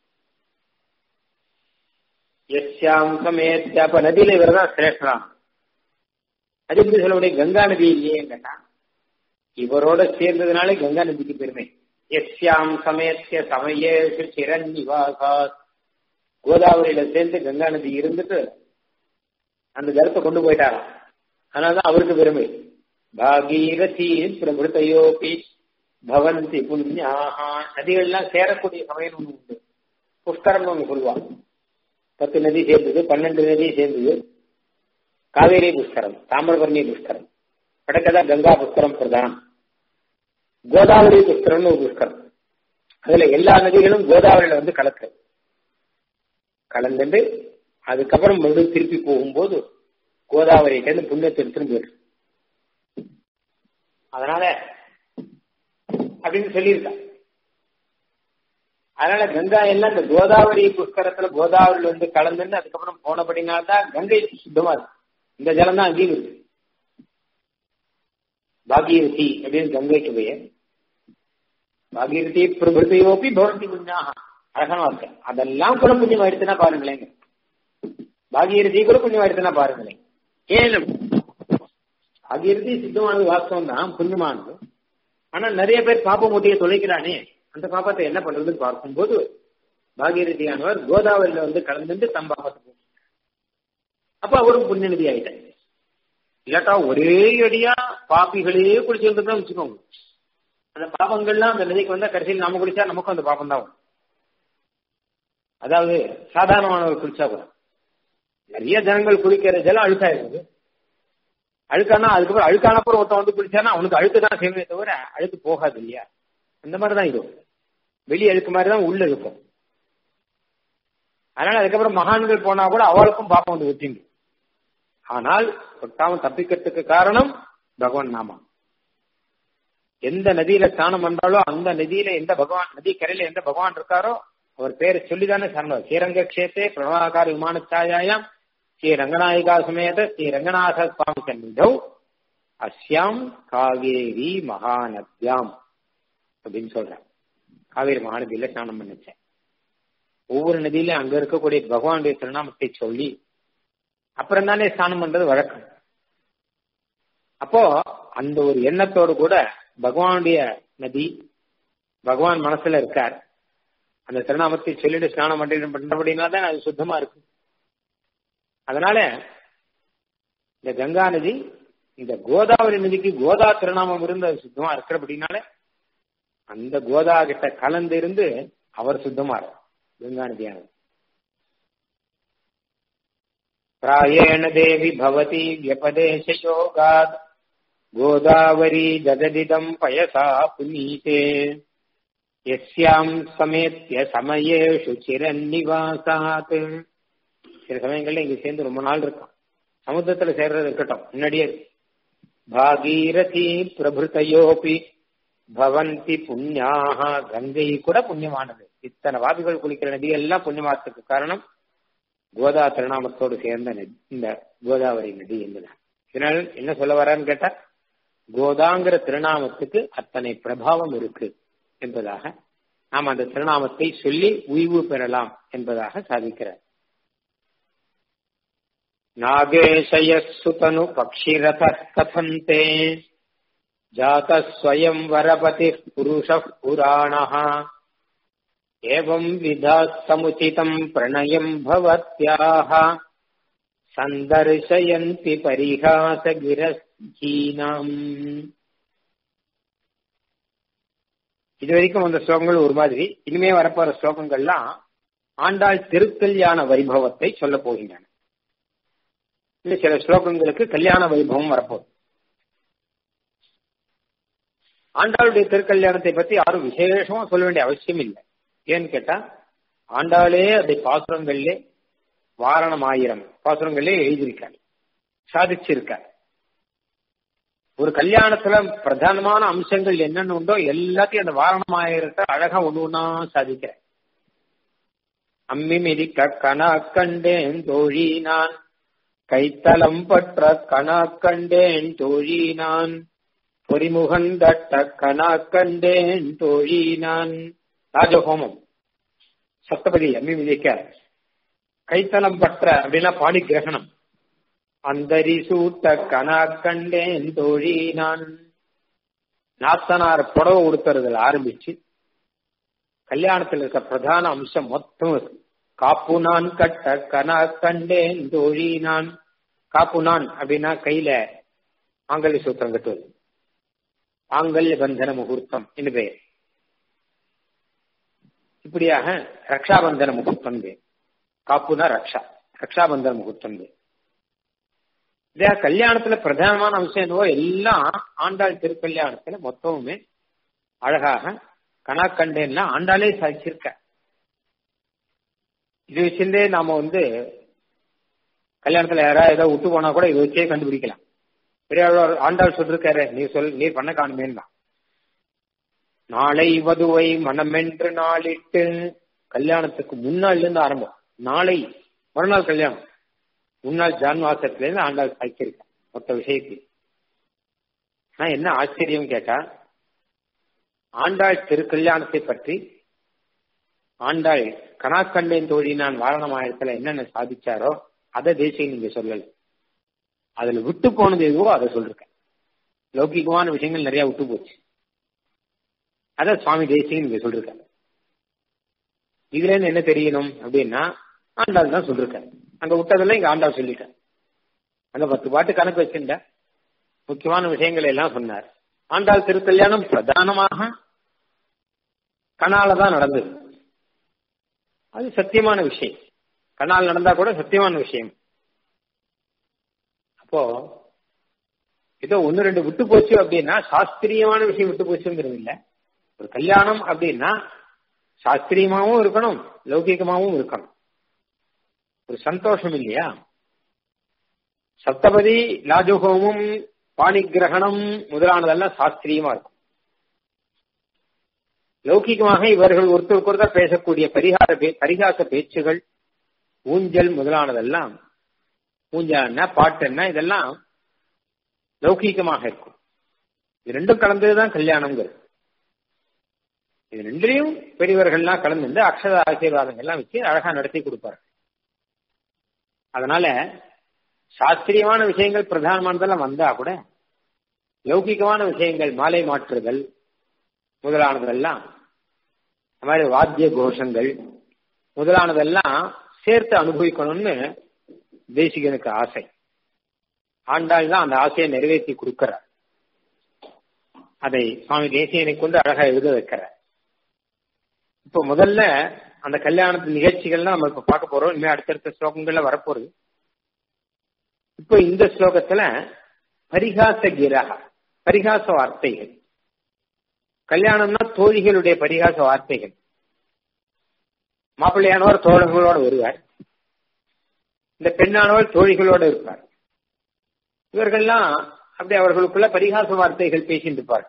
Speaker 1: எஸ்யாம் சமேத்யா அப்ப நதியில இவர்தான் சிரேஷ்டராம் அது எப்படி சொல்ல முடியும் கங்கா நதி இல்லையே கேட்டா இவரோட சேர்ந்ததுனாலே கங்கா நதிக்கு பெருமை எஸ்யாம் சமயத்திய சமயேஷு சிரநிவாசாத் கோதாவரியில சேர்ந்து கங்கா நதி இருந்துட்டு அந்த ஜலத்தை கொண்டு போயிட்டாராம் அதனாலதான் அவருக்கு பெருமை பாகீரதி பிரபுத்தையோபி பவந்தி புண்ணியாகா நதிகள்லாம் சேரக்கூடிய சமயம் ஒன்று உண்டு புஷ்கரம்னு ஒன்று சொல்லுவாங்க பத்து நதி சேர்ந்தது பன்னெண்டு நதி சேர்ந்தது காவேரி புஷ்கரம் தாமிரபரணி புஷ்கரம் கடக்கதா கங்கா புஷ்கரம் பிரதானம் கோதாவரி புஷ்கரம்னு ஒரு புஷ்கரம் அதுல எல்லா நதிகளும் கோதாவரியில வந்து கலக்கு கலந்துட்டு அதுக்கப்புறம் மறுபடியும் திருப்பி போகும்போது கோதாவரி சேர்ந்து புண்ணியத்தை திரும்பி வரும் அதனால அப்படின்னு சொல்லியிருக்கான் அதனால கங்கா எல்லாம் இந்த கோதாவரி புஷ்கரத்துல கோதாவரியில வந்து கலந்துன்னு அதுக்கப்புறம் போனபடினால்தான் கங்கை சுத்தமா இருக்கு இந்த ஜலம் தான் அங்கேயும் இருக்கு பாகீரதி அப்படின்னு கங்கைக்கு பெயர் பாகீரதி பிரபுத்தையோப்பி பவந்தி புண்ணியாக அழகான வார்த்தை அதெல்லாம் கூட புண்ணியம் ஆயிடுச்சுன்னா பாருங்களேன் பாகீரதி கூட புண்ணியம் ஆயிடுச்சுன்னா பாருங்களேன் ஏன் பாகீரதி சித்தமானது வாஸ்தவம் தான் புண்ணியமானது ஆனா நிறைய பேர் பாப்ப மூட்டையை தொலைக்கிறானே அந்த பாப்பத்தை என்ன பண்றதுன்னு பார்க்கும்போது பாகீரதியானவர் கோதாவரியில வந்து கலந்துட்டு தம் பாப்பத்தை அப்ப அவரும் புண்ணிய நிதி ஆயிட்டார் இல்லாட்டா ஒரே அடியா பாப்பிகளே குளிச்சுட்டு தான் வச்சுக்கோங்க அந்த பாபங்கள்லாம் அந்த நதிக்கு வந்தா கடைசியில் நம்ம குளிச்சா நமக்கும் அந்த பாபம் தான் வரும் அதாவது சாதாரணமானவர் குளிச்சா கூட நிறைய ஜனங்கள் குளிக்கிற ஜலம் அழுக்காயிருக்குது அழுக்கானா அதுக்கப்புறம் அழுக்கானப்புறம் ஒருத்தன் வந்து குளிச்சானா அவனுக்கு அழுக்கு தான் செய்வே தவிர அழுக்கு போகாது இல்லையா அந்த மாதிரி தான் இருக்கும் வெளியே அழுக்கு மாதிரி தான் உள்ள இருக்கும் அதனால அதுக்கப்புறம் மகான்கள் போனா கூட அவளுக்கும் பாப்பம் வந்து ஒத்திங்க ஆனால் ஒட்டாம தப்பிக்கிறதுக்கு காரணம் பகவான் நாமம் எந்த நதியில ஸ்நானம் பண்றாலோ அந்த நதியில எந்த பகவான் நதி கரையில எந்த பகவான் இருக்காரோ அவர் பேரை சொல்லிதானே சரணம் ஸ்ரீரங்க கஷேத்திரே பிரணவாகார விமான சாயாயாம் ஸ்ரீ ரங்கநாயகா சமேத ஸ்ரீ ரங்கநாத சுவாமி சன்னிதௌ அஸ்யாம் காவேரி மகாநத்யாம் அப்படின்னு சொல்றேன் காவேரி மகாநதியில ஸ்நானம் பண்ணிச்சேன் ஒவ்வொரு நதியிலும் அங்க இருக்கக்கூடிய பகவானுடைய திருநாமத்தை சொல்லி அப்புறம் தானே ஸ்நானம் பண்றது வழக்கம் அப்போ அந்த ஒரு எண்ணத்தோடு கூட பகவானுடைய நதி பகவான் மனசுல இருக்கார் அந்த திருநாமத்தை சொல்லிட்டு ஸ்நானம் பண்ணி பண்றபடினா தான் அது சுத்தமா இருக்கு அதனால இந்த கங்கா நதி இந்த கோதாவரி நதிக்கு கோதா திருநாமம் இருந்து அது சுத்தமா இருக்கிறபடினால அந்த கோதா கிட்ட கலந்து இருந்து அவர் சுத்தமா கங்கா நதியானது प्रायेण देवि भवति व्यपदेशयोगात् गोदावरी दददिदम् पयसा पुनीते यस्याम् समेत्य समयेषु चिरन्निवासात् சில சமயங்கள்ல இங்க சேர்ந்து ரொம்ப நாள் இருக்கும் சமுத்திரத்துல சேர்றது இருக்கட்டும் முன்னாடியே பாகீரதி பிரபுத்தையோபி பவந்தி புண்ணியாக கங்கை கூட புண்ணியமானது இத்தனை வாதிகள் குளிக்கிற நதி எல்லாம் புண்ணியமானதுக்கு காரணம் கோதா திருநாமத்தோடு சேர்ந்த நதி இந்த கோதாவரி நதி என்பதான் இதனால் என்ன சொல்ல வரான்னு கேட்டா கோதாங்கிற திருநாமத்துக்கு அத்தனை பிரபாவம் இருக்கு என்பதாக நாம் அந்த திருநாமத்தை சொல்லி உய்வு பெறலாம் என்பதாக சாதிக்கிறார் நாகேஷயசுதனு பக்ஷிரத கதந்தே ஜாதஸ்வயம் வரபதி புருஷ புராணः एवम् विधात् समुचितम् प्रणयम् भवत्याः सन्दर्शयन्ति परिहासगिरजीनाम् இது வரைக்கும் அந்த ஸ்லோகங்கள் ஒரு மாதிரி இனிமே வரப்போற ஸ்லோகங்கள்லாம் ஆண்டாள் திருக்கல்யாண வைபவத்தை சொல்ல போகின்றன இன்னும் சில ஸ்லோகங்களுக்கு கல்யாண வைபவம் வரப்போகுது ஆண்டாளுடைய திருக்கல்யாணத்தை பத்தி யாரும் விசேஷமா சொல்ல வேண்டிய அவசியம் இல்லை ஏன்னு கேட்டா ஆண்டாளே அதை பாசுரங்கள்லே வாரணம் ஆயிரம் பாசுரங்களே எழுதியிருக்காரு சாதிச்சிருக்கார் ஒரு கல்யாணத்துல பிரதானமான அம்சங்கள் என்னென்ன உண்டோ எல்லாத்தையும் அந்த வாரணம் ஆயிரத்தை அழகா ஒண்ணு ஒன்னா சாதிக்கிற அம்மி மிதிக்க கனா கண்டேன் தோழி நான் கைத்தலம் பற்ற கனா கண்டேன் தோழி நான் பொறிமுகன் தட்ட கனா கண்டேன் தோழி நான் ராஜஹோமம் சப்தபதி அம்மி மிதிக்க கைத்தலம் பற்ற அப்படின்னா பாடி கிரகணம் அந்தரி சூட்ட கனா கண்டேன் தோழி நான் நாத்தனார் புடவை உடுத்துறதுல ஆரம்பிச்சு கல்யாணத்தில் இருக்க பிரதான அம்சம் மொத்தம் இருக்கு காப்பு நான் கட்ட கனா கண்டேன் தோழி நான் காப்புனான் அப்படின்னா கையில ஆங்கல்ய சூத்திரம் கட்டுவது ஆங்கல்ய பந்தன முகூர்த்தம் என்று பெயர் இப்படியாக ரக்ஷாபந்தன முகூர்த்தம் பேர் காப்புனா ரக்ஷா ரக்ஷாபந்தன முகூர்த்தம் பேர் இதே கல்யாணத்துல பிரதானமான அம்சம் என்னவோ எல்லாம் ஆண்டாள் திருக்கல்யாணத்துல மொத்தமுமே அழகாக கணாக்கண்டேன்னா ஆண்டாளே சாதிச்சிருக்க இது வச்சிருந்தே நாம வந்து கல்யாணத்துல யாராவது ஏதோ விட்டு போனா கூட இதை வச்சே கண்டுபிடிக்கலாம் பெரியாழ்வார் ஆண்டாள் சொல்லிருக்காரு நீ சொல் நீ பண்ண காணுமேன்னா நாளை வதுவை மனமென்று நாளிட்டு கல்யாணத்துக்கு முன்னாள் இருந்து ஆரம்பம் நாளை மறுநாள் கல்யாணம் முன்னாள் ஜான்வாசத்துல இருந்து ஆண்டாள் சாய்ச்சிருக்கேன் மொத்த விஷயத்தில் ஆனா என்ன ஆச்சரியம் கேட்டா ஆண்டாள் திருக்கல்யாணத்தை பற்றி ஆண்டாள் கணாக்கண்டேன் தோழி நான் வாரணமாயிரத்துல என்னென்ன சாதிச்சாரோ அதை தேசியம் நீங்க சொல்லல அதுல விட்டு போனது எதுவோ அதை சொல்லிருக்கேன் லௌகிகமான விஷயங்கள் நிறைய விட்டு போச்சு அத சுவாமி தேசியம் நீங்க சொல்லிருக்காங்க இதுல இருந்து என்ன தெரியணும் அப்படின்னா ஆண்டாள் தான் சொல்லிருக்காரு அங்க விட்டதெல்லாம் இங்க ஆண்டாள் சொல்லிட்டேன் அங்க பத்து பாட்டு கணக்கு வச்சிருந்த முக்கியமான விஷயங்களை எல்லாம் சொன்னார் ஆண்டாள் திருக்கல்யாணம் பிரதானமாக கனால தான் நடந்தது அது சத்தியமான விஷயம் கனால் நடந்தா கூட சத்தியமான விஷயம் அப்போ ஏதோ ஒன்னு ரெண்டு விட்டு போச்சு அப்படின்னா சாஸ்திரியமான விஷயம் விட்டு போச்சுங்கிறது இல்ல ஒரு கல்யாணம் அப்படின்னா சாஸ்திரியமாவும் இருக்கணும் லௌகிகமாவும் இருக்கணும் ஒரு சந்தோஷம் இல்லையா சப்தபதி லாஜுகோமும் பாணிகிரகணம் முதலானதெல்லாம் சாஸ்திரியமா இருக்கும் லௌகிகமாக இவர்கள் ஒருத்தருக்கு ஒருத்தர் பேசக்கூடிய பரிகார பரிகாச பேச்சுகள் ஊஞ்சல் முதலானதெல்லாம் ஊஞ்சல்னா பாட்டுன்னா இதெல்லாம் லௌகீகமாக இருக்கும் இது ரெண்டும் கலந்ததுதான் கல்யாணம்ங்கிறது இது ரெண்டுலையும் பெரியவர்கள்லாம் கலந்து அக்ஷர ஆசீர்வாதங்கள்லாம் வச்சு அழகா நடத்தி கொடுப்பாரு அதனால சாஸ்திரியமான விஷயங்கள் பிரதானமானதெல்லாம் வந்தா கூட லௌகிகமான விஷயங்கள் மாலை மாற்றுதல் முதலானதெல்லாம் இந்த மாதிரி வாத்திய கோஷங்கள் முதலானதெல்லாம் சேர்த்து அனுபவிக்கணும்னு தேசிகனுக்கு ஆசை ஆண்டாள் தான் அந்த ஆசையை நிறைவேற்றி கொடுக்கிறார் அதை சுவாமி தேசியனை கொண்டு அழகா எழுத வைக்கிறார் இப்ப முதல்ல அந்த கல்யாணத்து நிகழ்ச்சிகள்லாம் நம்ம இப்ப பார்க்க போறோம் இனிமே அடுத்தடுத்த ஸ்லோகங்கள்ல வரப்போறது இப்போ இந்த ஸ்லோகத்துல பரிகாச கிரக பரிகாச வார்த்தைகள் கல்யாணம்னா தோழிகளுடைய பரிகாச வார்த்தைகள் மாப்பிள்ளையானவர் தோழர்களோடு வருவார் இந்த பெண்ணானவர் தோழிகளோடு இருப்பார் இவர்கள்லாம் அப்படி அவர்களுக்குள்ள பரிகாச வார்த்தைகள் பேசிட்டு இருப்பார்கள்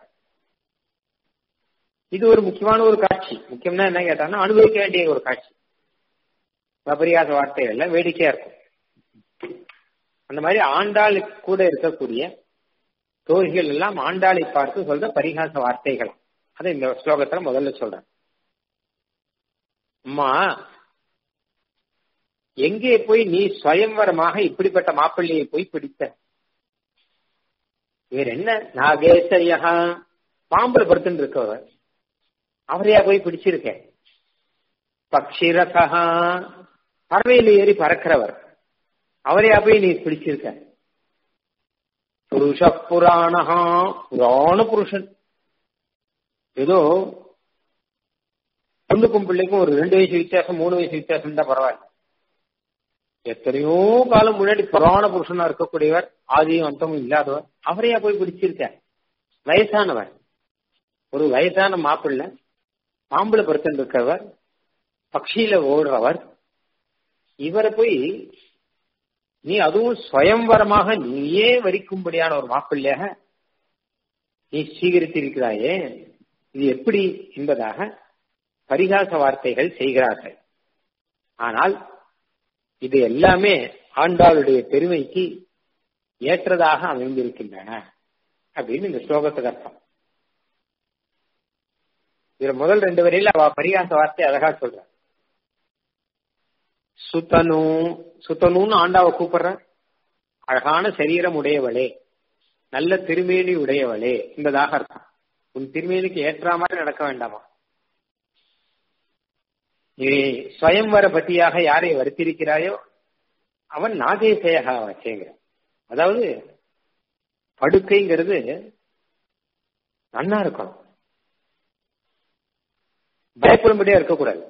Speaker 1: இது ஒரு முக்கியமான ஒரு காட்சி முக்கியம்னா என்ன கேட்டாங்கன்னா அனுபவிக்க வேண்டிய ஒரு காட்சி பரிகாச வார்த்தைகள்ல வேடிக்கையா இருக்கும் அந்த மாதிரி ஆண்டாள் கூட இருக்கக்கூடிய தோழிகள் எல்லாம் ஆண்டாளை பார்த்து சொல்ற பரிகாச வார்த்தைகள் அதை இந்த ஸ்லோகத்துல முதல்ல சொல்றேன் அம்மா எங்கே போய் நீ சுயம்பரமாக இப்படிப்பட்ட மாப்பிள்ளையை போய் பிடித்த வேற என்ன நாகேசையா பாம்புல படுத்துட்டு இருக்கவர் அவரையா போய் பிடிச்சிருக்க பக்ஷிரசா பறவையில ஏறி பறக்கிறவர் அவரையா போய் நீ பிடிச்சிருக்க புருஷ புராணஹா புராண புருஷன் ஏதோ பொண்ணுக்கும் பிள்ளைக்கும் ஒரு ரெண்டு வயசு வித்தியாசம் மூணு வயசு வித்தியாசம் தான் பரவாயில்ல எத்தனையோ காலம் முன்னாடி புராண புருஷனா இருக்கக்கூடியவர் ஆதியும் அந்தமும் இல்லாதவர் அவரையா போய் பிடிச்சிருக்க வயசானவர் ஒரு வயசான மாப்பிள்ள பாம்புல படுத்துட்டு இருக்கவர் பக்ஷியில ஓடுறவர் இவரை போய் நீ அதுவும் சுயம்பரமாக நீயே வரிக்கும்படியான ஒரு மாப்பிள்ளையாக நீ சீகரித்திருக்கிறாயே இது எப்படி என்பதாக பரிகாச வார்த்தைகள் செய்கிறார்கள் ஆனால் இது எல்லாமே ஆண்டாளுடைய பெருமைக்கு ஏற்றதாக அமைந்திருக்கின்றன அப்படின்னு இந்த ஸ்லோகத்துக்கு அர்த்தம் இதுல முதல் ரெண்டு வரையில அவ பரிகாச வார்த்தை அழகா சொல்ற சுத்தனு சுத்தனுன்னு ஆண்டாவை கூப்பிடுற அழகான சரீரம் உடையவளே நல்ல திருமேனி உடையவளே என்பதாக அர்த்தம் உன் திருமேனிக்கு ஏற்ற மாதிரி நடக்க வேண்டாமா நீ ஸ்வயம்வர பத்தியாக யாரை வருத்திருக்கிறாயோ அவன் நாகேசேகா வச்சேங்கிற அதாவது படுக்கைங்கிறது நன்னா இருக்கணும் பயப்படும்படியா இருக்கக்கூடாது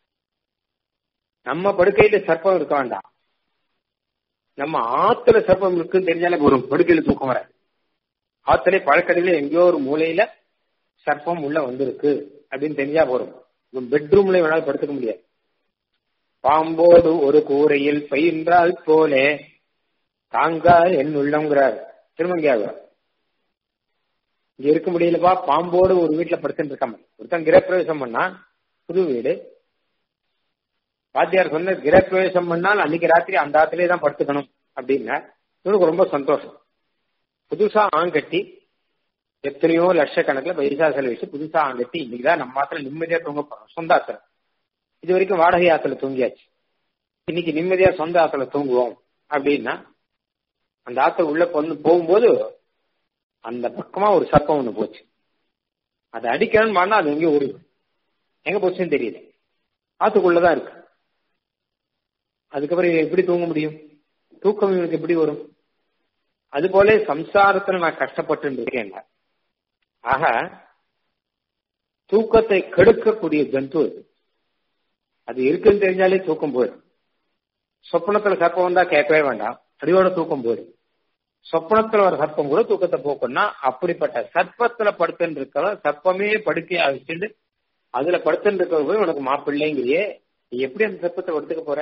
Speaker 1: நம்ம படுக்கையில சர்ப்பம் இருக்க வேண்டாம் நம்ம ஆத்துல சர்ப்பம் இருக்குன்னு தெரிஞ்சாலே ஒரு படுக்கையில தூக்கம் வராது ஆத்துல பழக்கடையில எங்கேயோ ஒரு மூலையில சர்ப்பம் உள்ள வந்திருக்கு அப்படின்னு தெரிஞ்சா போறோம் பெட்ரூம்ல வேணாலும் படுத்துக்க முடியாது பாம்போடு ஒரு கூரையில் பயின்றால் போலே தாங்கால் என் உள்ளங்கிறார் திருமங்கியாக இங்க இருக்க முடியலப்பா பாம்போடு ஒரு வீட்டுல படுத்துட்டு இருக்காம ஒருத்தன் கிரகப்பிரவேசம் பண்ணா புது வீடு வாத்தியார் சொன்ன கிரகப்பிரவேசம் பண்ணால் அன்னைக்கு ராத்திரி அந்த ஆத்திலே தான் படுத்துக்கணும் அப்படின்னா இவனுக்கு ரொம்ப சந்தோஷம் புதுசா ஆண் கட்டி எத்தனையோ லட்சக்கணக்கில் பைசா செலவிச்சு புதுசா ஆண் கட்டி இன்னைக்குதான் நம்ம மாத்திரம் நிம்மதியா தூங்க போறோம் சொந்த ஆத்திரம் இது வரைக்கும் வாடகை ஆத்துல தூங்கியாச்சு இன்னைக்கு நிம்மதியா சொந்த ஆத்துல தூங்குவோம் அப்படின்னா அந்த ஆத்துல உள்ள பொண்ணு போகும்போது அந்த பக்கமா ஒரு சர்ப்பம் ஒண்ணு போச்சு அதை அடிக்கணும்னு பண்ணா அது எங்கேயும் ஓடி எங்க போச்சுன்னு தெரியல ஆத்துக்குள்ளதான் இருக்கு அதுக்கப்புறம் எப்படி தூங்க முடியும் தூக்கம் இவனுக்கு எப்படி வரும் அது போல சம்சாரத்துல நான் கஷ்டப்பட்டு இருக்கேன் ஆக தூக்கத்தை கெடுக்கக்கூடிய ஜந்து அது அது இருக்குன்னு தெரிஞ்சாலே தூக்கம் போயிடும் சொப்பனத்துல சர்ப்பம் வந்தா கேட்கவே வேண்டாம் அடியோட தூக்கம் போயிடும் சொப்பனத்துல ஒரு சர்ப்பம் கூட தூக்கத்தை போக்கும்னா அப்படிப்பட்ட சர்ப்பத்துல படுத்துன்னு இருக்கிற சர்ப்பமே படுக்கையா வச்சுட்டு அதுல படுத்துன்னு இருக்கிற போய் உனக்கு மாப்பிள்ளைங்கிறியே நீ எப்படி அந்த சர்ப்பத்தை படுத்துக்க போற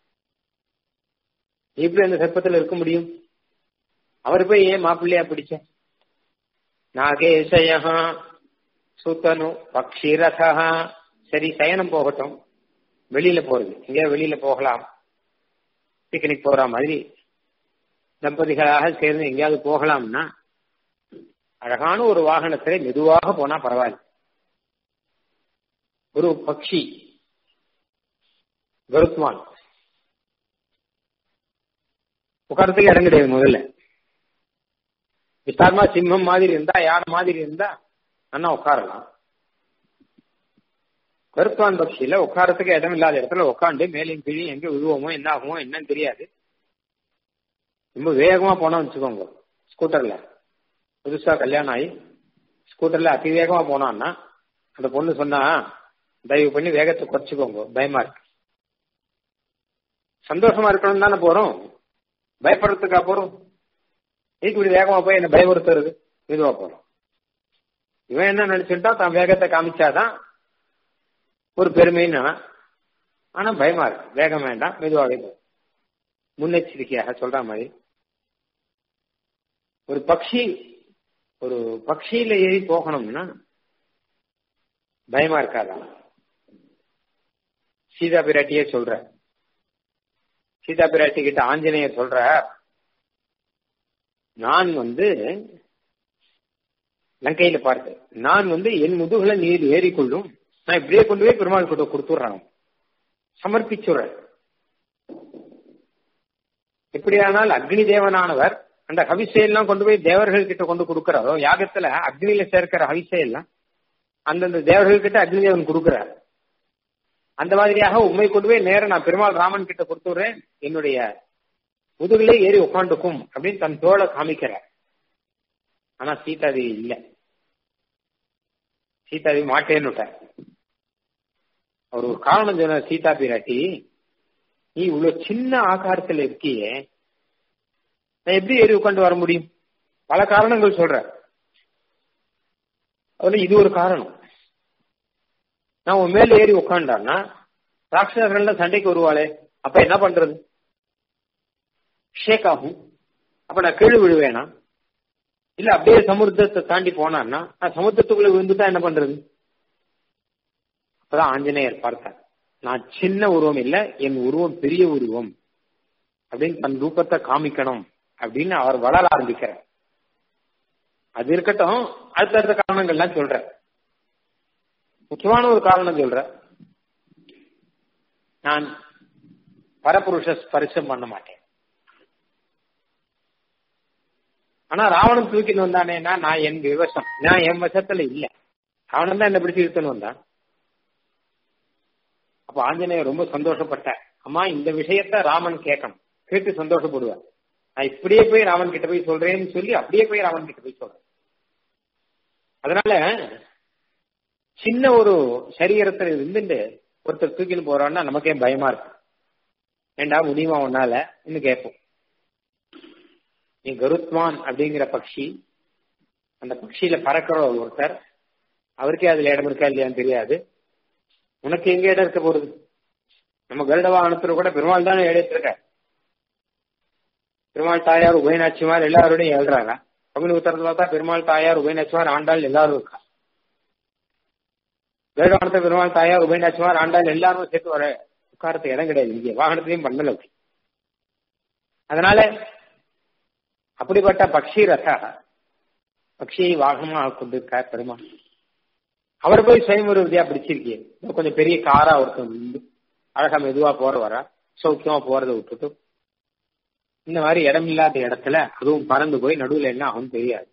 Speaker 1: நீ எப்படி அந்த சர்ப்பத்துல இருக்க முடியும் அவர் போய் ஏன் மாப்பிள்ளையா பிடிச்ச நாகேசய சுத்தனு பக்ஷிரதா சரி சயனம் போகட்டும் வெளியில போறது எங்கேயா வெளியில போகலாம் பிக்னிக் போற மாதிரி தம்பதிகளாக சேர்ந்து எங்கேயாவது போகலாம்னா அழகான ஒரு வாகனத்திலே மெதுவாக போனா பரவாயில்ல ஒரு பக்ஷி கருத்மான் உட்காரத்துக்கு இடம் கிடையாது முதல்ல விசாரமா சிம்மம் மாதிரி இருந்தா யானை மாதிரி இருந்தா அண்ணா உட்காரலாம் கருப்பான் பக்ஷியில உட்காரத்துக்கு இடம் இல்லாத இடத்துல உட்காந்து மேலையும் கீழே எங்க விழுவோமோ என்ன ஆகுமோ என்னன்னு தெரியாது ரொம்ப வேகமா போனோம்னு வச்சுக்கோங்க ஸ்கூட்டர்ல புதுசா கல்யாணம் ஆகி ஸ்கூட்டர்ல அதி வேகமா போனான்னா அந்த பொண்ணு சொன்னா தயவு பண்ணி வேகத்தை குறைச்சிக்கோங்க பயமா இருக்கு சந்தோஷமா இருக்கணும் தானே போறோம் பயப்படுறதுக்கா போறோம் இதுக்கு இப்படி வேகமா போய் என்ன பயமுறுத்துறது மெதுவா போறோம் இவன் என்ன நினைச்சுட்டா தான் வேகத்தை காமிச்சாதான் ஒரு பெருமைன்னு ஆனா பயமா இருக்கு வேகம் வேண்டாம் மெதுவாகவே போகும் முன்னெச்சரிக்கையாக சொல்ற மாதிரி ஒரு பக்ஷி ஒரு பக்ஷியில ஏறி போகணும்னா பயமா இருக்காதா சீதா பிராட்டியே சொல்ற சீதா பிராட்டி கிட்ட ஆஞ்சநேயர் சொல்ற நான் வந்து லங்கையில பார்த்து நான் வந்து என் முதுகுல நீர் ஏறிக்கொள்ளும் நான் இப்படியே கொண்டு போய் பெருமாள் கிட்ட கொடுத்துடுறான் சமர்ப்பிச்சுடுறேன் எப்படியானால் அக்னி தேவனானவர் அந்த ஹவிசையெல்லாம் கொண்டு போய் தேவர்கள் கிட்ட கொண்டு கொடுக்கிறாரோ யாகத்துல அக்னியில சேர்க்கிற ஹவிசையெல்லாம் அந்தந்த தேவர்கள் கிட்ட அக்னி தேவன் கொடுக்கிறார் அந்த மாதிரியாக உண்மை கொண்டு போய் நேரம் நான் பெருமாள் ராமன் கிட்ட கொடுத்துடுறேன் என்னுடைய முதுகிலே ஏறி உட்காந்துக்கும் அப்படின்னு தன் தோலை காமிக்கிறார் ஆனா சீதாதேவி இல்ல சீதாதேவி மாட்டேன்னு விட்டார் அவர் ஒரு காரணம் சொன்ன சீதா பிராட்டி நீ இவ்வளவு சின்ன ஆகாரத்துல இருக்கியே நான் எப்படி ஏறி உட்காந்து வர முடியும் பல காரணங்கள் சொல்ற அதுல இது ஒரு காரணம் நான் உன் மேல ஏறி உட்காண்டான்னா ராட்சசர்கள்ல சண்டைக்கு வருவாளே அப்ப என்ன பண்றது ஷேக் ஆகும் அப்ப நான் கீழே விழுவேனா இல்ல அப்படியே சமுத்திரத்தை தாண்டி போனான்னா நான் சமுத்திரத்துக்குள்ள விழுந்துட்டா என்ன பண்றது அப்பதான் ஆஞ்சநேயர் பார்த்தார் நான் சின்ன உருவம் இல்ல என் உருவம் பெரிய உருவம் அப்படின்னு தன் ரூபத்தை காமிக்கணும் அப்படின்னு அவர் வளர ஆரம்பிக்கிறார் அது இருக்கட்டும் அடுத்தடுத்த காரணங்கள்லாம் சொல்ற முக்கியமான ஒரு காரணம் சொல்ற நான் பரபுருஷ ஸ்பரிசம் பண்ண மாட்டேன் ஆனா ராவணன் தூக்கிட்டு வந்தானேன்னா நான் என் விவசம் நான் என் வசத்துல இல்ல ராவணன் தான் என்ன பிடிச்சு இழுத்துன்னு வந்தான் அப்ப ஆஞ்சநேயர் ரொம்ப சந்தோஷப்பட்டார் அம்மா இந்த விஷயத்த ராமன் கேட்கணும் கேட்டு சந்தோஷப்படுவார் நான் இப்படியே போய் ராமன் கிட்ட போய் சொல்றேன்னு சொல்லி அப்படியே போய் ராமன் கிட்ட போய் சொல்றேன் அதனால சின்ன ஒரு சரீரத்துல இருந்துட்டு ஒருத்தர் தூக்கின்னு போறான்னா நமக்கே பயமா இருக்கு ஏண்டா முடியுமா உன்னால இன்னும் கேட்போம் நீ கருத்மான் அப்படிங்கிற பக்ஷி அந்த பக்ஷியில பறக்கிற ஒருத்தர் அவருக்கே அதுல இடம் இருக்கா இல்லையான்னு தெரியாது உனக்கு எங்க இடம் இருக்க போறது நம்ம கருட வாகனத்துல கூட பெருமாள் தானே எழுதிட்டு இருக்க பெருமாள் தாயார் உபயநாச்சிமார் எல்லாரோடையும் எழுறாங்க பங்குனி உத்தரத்துல பார்த்தா பெருமாள் தாயார் உபயநாச்சிமார் ஆண்டாள் எல்லாரும் இருக்கா கருட வாகனத்துல பெருமாள் தாயார் உபயநாச்சிமார் ஆண்டாள் எல்லாரும் சேர்த்து வர உட்காரத்துக்கு இடம் கிடையாது இங்க வாகனத்திலையும் பண்ணல அதனால அப்படிப்பட்ட பக்ஷி ரசா பக்ஷியை வாகனமாக கொண்டிருக்கார் பெருமாள் அவர் போய் சுயம்பர விதியா பிடிச்சிருக்கீங்க கொஞ்சம் பெரிய காரா ஒருத்தன் வந்து அழகா மெதுவா போற வரா சௌக்கியமா போறதை விட்டுட்டு இந்த மாதிரி இடம் இல்லாத இடத்துல அதுவும் பறந்து போய் நடுவுல என்ன ஆகும் தெரியாது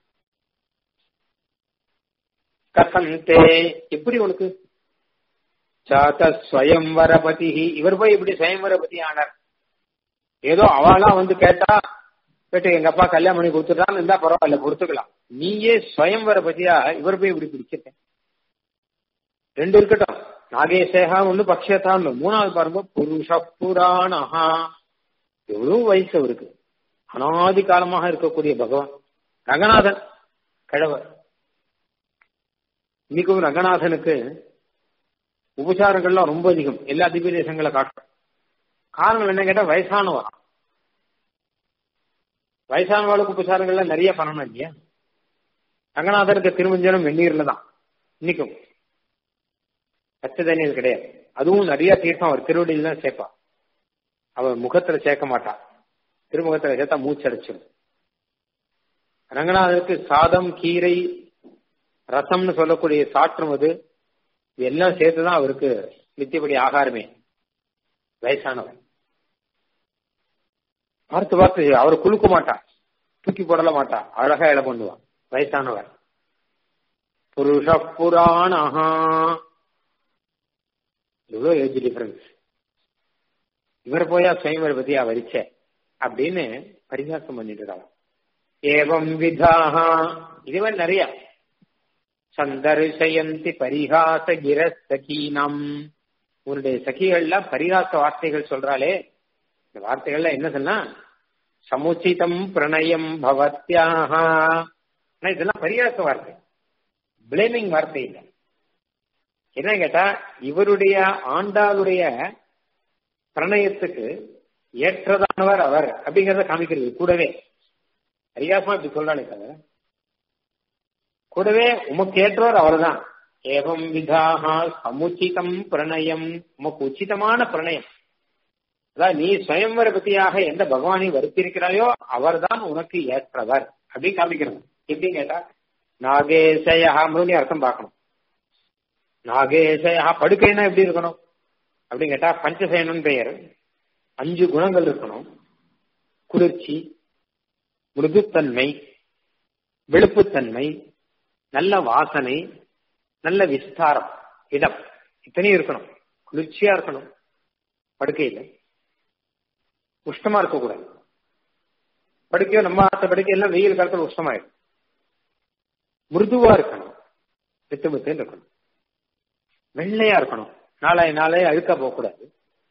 Speaker 1: கசந்தே எப்படி உனக்கு சாத்த ஸ்வயம்வரபதி இவர் போய் இப்படி ஸ்வயம்வரபதி ஆனார் ஏதோ அவளாம் வந்து கேட்டா கேட்டு எங்க அப்பா கல்யாணம் பண்ணி கொடுத்துட்டான்னு இருந்தா பரவாயில்ல பொறுத்துக்கலாம் நீயே ஸ்வயம்வரபதியா இவர் போய் இப்படி பிடிச்சிட்டேன் ரெண்டு இருக்கட்டும் நாகேசேகா ஒண்ணு பக்ஷத்தான் மூணாவது பாருங்க புருஷ புராணஹா எவ்வளவு வயசு அவருக்கு அனாதி காலமாக இருக்கக்கூடிய பகவான் ரங்கநாதன் கிழவர் இன்னைக்கும் ரங்கநாதனுக்கு உபசாரங்கள்லாம் ரொம்ப அதிகம் எல்லா திவ்ய தேசங்களை காட்டும் காரணம் என்ன கேட்டா வயசானவரா வயசானவாளுக்கு உபசாரங்கள்லாம் நிறைய பண்ணணும் இல்லையா ரங்கநாதருக்கு திருமஞ்சனம் வெந்நீர்ல தான் இன்னைக்கும் பச்சை தண்ணீர் கிடையாது அதுவும் நிறைய தீர்த்தம் அவர் திருவடியில் தான் சேர்ப்பா அவர் முகத்துல சேர்க்க மாட்டா திருமுகத்துல சேர்த்தா மூச்சடைச்சிடும் ரங்கநாதருக்கு சாதம் கீரை ரசம்னு சொல்லக்கூடிய சாற்றும் அது எல்லாம் சேர்த்துதான் அவருக்கு நித்தியப்படி ஆகாரமே வயசானவர் பார்த்து பார்த்து அவர் குலுக்க மாட்டா தூக்கி போடல மாட்டா அழகா இலை பண்ணுவான் வயசானவர் புருஷ புராணஹா எவ்வளோ ஏஜ் டிஃபரன்ஸ் இவர் போயா சுயம்பர் பத்தியா வரிச்ச அப்படின்னு பரிகாசம் பண்ணிட்டு இருக்காங்க ஏவம் விதாகா இதுவே நிறைய சந்தர்சயந்தி பரிகாச கிர சகீனம் உன்னுடைய சகிகள்லாம் பரிகாச வார்த்தைகள் சொல்றாளே இந்த வார்த்தைகள்ல என்ன சொன்னா சமுச்சிதம் பிரணயம் பவத்யாகா இதெல்லாம் பரிகாச வார்த்தை பிளேமிங் வார்த்தை இல்லை என்ன கேட்டா இவருடைய ஆண்டாளுடைய பிரணயத்துக்கு ஏற்றதானவர் அவர் அப்படிங்கறத காமிக்கிறது கூடவே பரிகாசமா இப்படி சொல்றாளே தவிர கூடவே உமக்கு ஏற்றவர் அவர்தான் ஏவம் விதாகா சமுச்சிதம் பிரணயம் உமக்கு உச்சிதமான பிரணயம் அதாவது நீ சுயம்பர பத்தியாக எந்த பகவானை வருத்திருக்கிறாயோ அவர்தான் உனக்கு ஏற்றவர் அப்படின்னு காமிக்கிறது எப்படி கேட்டா நாகேசயா மறுபடியும் அர்த்தம் பார்க்கணும் நாகேசயா படுக்கைன்னா எப்படி இருக்கணும் அப்படின்னு கேட்டா பஞ்சசயனம் பெயர் அஞ்சு குணங்கள் இருக்கணும் குளிர்ச்சி மிருதுத்தன்மை வெளுப்புத்தன்மை நல்ல வாசனை நல்ல விஸ்தாரம் இடம் இத்தனையும் இருக்கணும் குளிர்ச்சியா இருக்கணும் படுக்கையில உஷ்டமா இருக்கக்கூடாது படுக்கையோ நம்ம ஆத்த படுக்கை எல்லாம் வெயில் காலத்துல உஷ்டமாயிடும் மிருதுவா இருக்கணும் மித்து மித்துன்னு இருக்கணும் வெள்ளையா இருக்கணும் நாளாய நாளே அழுக்கா போகக்கூடாது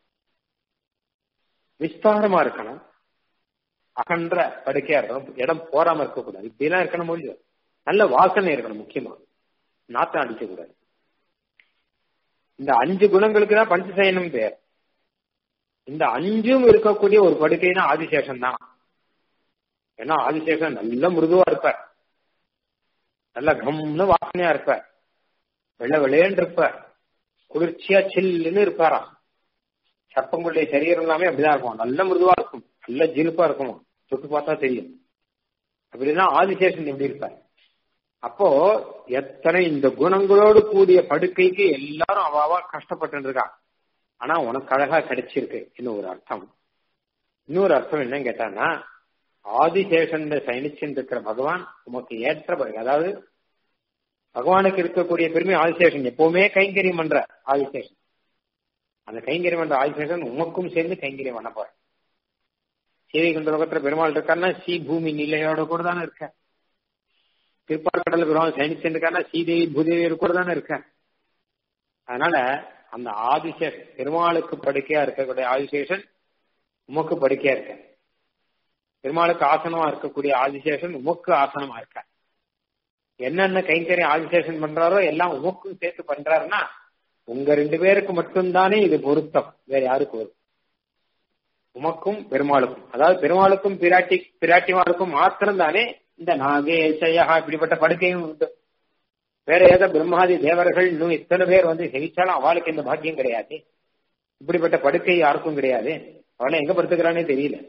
Speaker 1: விஸ்தாரமா இருக்கணும் அகன்ற படுக்கையா இருக்கணும் இடம் போறாம இருக்கக்கூடாது இப்படிலாம் இருக்கணும் முடியும் நல்ல வாசனை இருக்கணும் முக்கியமா நாத்தம் அடிக்க கூடாது இந்த அஞ்சு குணங்களுக்கு தான் பஞ்சசயனம் பேர் இந்த அஞ்சும் இருக்கக்கூடிய ஒரு படுக்கைனா ஆதிசேஷன் தான் ஏன்னா ஆதிசேஷன் நல்ல மிருதுவா இருப்பார் நல்ல கம்னு வாசனையா இருப்பார் வெள்ளை வெள்ளையன்னு இருப்பார் குளிர்ச்சியா சில்லுன்னு இருப்பாராம் சர்ப்பங்களுடைய சரீரம் எல்லாமே அப்படிதான் இருக்கும் நல்ல மிருதுவா இருக்கும் நல்ல ஜிலுப்பா இருக்கும் தொட்டு பார்த்தா தெரியும் அப்படிதான் ஆதிசேஷன் எப்படி இருப்பார் அப்போ எத்தனை இந்த குணங்களோடு கூடிய படுக்கைக்கு எல்லாரும் அவாவா கஷ்டப்பட்டு இருக்கா ஆனா உனக்கு அழகா கிடைச்சிருக்கு இன்னும் ஒரு அர்த்தம் இன்னொரு அர்த்தம் என்னன்னு கேட்டான்னா ஆதிசேஷன் சயனிச்சுட்டு இருக்கிற பகவான் உமக்கு ஏற்ற அதாவது பகவானுக்கு இருக்கக்கூடிய பெருமை ஆதிசேஷன் எப்பவுமே கைங்கரியம் பண்ற ஆதிசேஷன் அந்த கைங்கரியம் பண்ற ஆதிசேஷன் உமக்கும் சேர்ந்து கைங்கரியம் பண்ண போற சீவைகுண்ட லோகத்துல பெருமாள் இருக்காருன்னா ஸ்ரீ பூமி நிலையோட கூட தானே இருக்க திருப்பாற்கடல பெருமாள் சயனிச்சிருக்காருன்னா ஸ்ரீதேவி பூதேவி கூட தானே இருக்க அதனால அந்த ஆதிசேஷன் பெருமாளுக்கு படுக்கையா இருக்கக்கூடிய ஆதிசேஷன் உமக்கு படுக்கையா இருக்க பெருமாளுக்கு ஆசனமா இருக்கக்கூடிய ஆதிசேஷன் உமக்கு ஆசனமா இருக்க என்னென்ன கைங்கரியம் ஆதிசேஷன் பண்றாரோ எல்லாம் உமக்கும் சேர்த்து பண்றாருன்னா உங்க ரெண்டு பேருக்கு மட்டும்தானே இது பொருத்தம் வேற யாருக்கு வரும் உமக்கும் பெருமாளுக்கும் அதாவது பெருமாளுக்கும் பிராட்டி பிராட்டிமாருக்கும் மாத்திரம் தானே இந்த நாகேசயா இப்படிப்பட்ட படுக்கையும் உண்டு வேற ஏதோ பிரம்மாதி தேவர்கள் இன்னும் இத்தனை பேர் வந்து செவிச்சாலும் அவளுக்கு இந்த பாக்கியம் கிடையாது இப்படிப்பட்ட படுக்கை யாருக்கும் கிடையாது அவனை எங்க படுத்துக்கிறானே தெரியல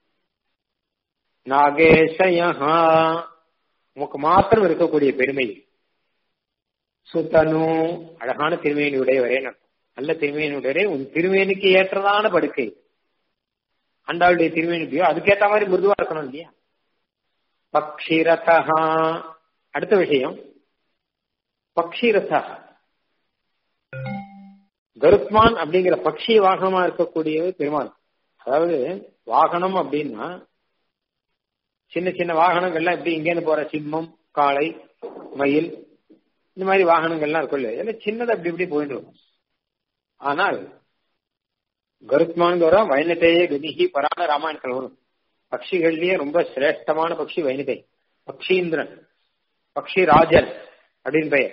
Speaker 1: நாகேசயா உமக்கு மாத்திரம் இருக்கக்கூடிய பெருமை சுத்தனு அழகான திருமேனியுடையவரே நல்ல திருமேனியுடையவரே உன் திருமேனிக்கு ஏற்றதான படுக்கை அண்டாளுடைய திருமேனிக்கையோ அதுக்கேற்ற மாதிரி மிருதுவா இருக்கணும் இல்லையா பக்ஷிரதா அடுத்த விஷயம் பக்ஷிரதா கருத்மான் அப்படிங்கிற பக்ஷி வாகனமா இருக்கக்கூடியது பெருமாள் அதாவது வாகனம் அப்படின்னா சின்ன சின்ன வாகனங்கள்லாம் எப்படி இங்கேருந்து போற சிம்மம் காளை மயில் இந்த மாதிரி வாகனங்கள்லாம் இருக்கும் இல்லையா எல்லாம் சின்னது அப்படி இப்படி போயிட்டு இருக்கும் ஆனால் கருத்மான்கிற வைனத்தையே கதிகி பராண ராமாயணத்தில் வரும் பட்சிகள்லயே ரொம்ப சிரேஷ்டமான பட்சி வைனதை பக்ஷீந்திரன் பக்ஷி ராஜன் அப்படின்னு பெயர்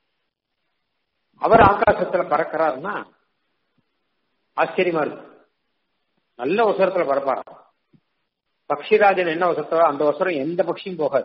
Speaker 1: அவர் ஆகாசத்துல பறக்கிறாருன்னா ஆச்சரியமா இருக்கு நல்ல அவசரத்துல பறப்பாராம் பக்ஷிராஜன் என்ன அவசரத்தோ அந்த அவசரம் எந்த பட்சியும் போகாது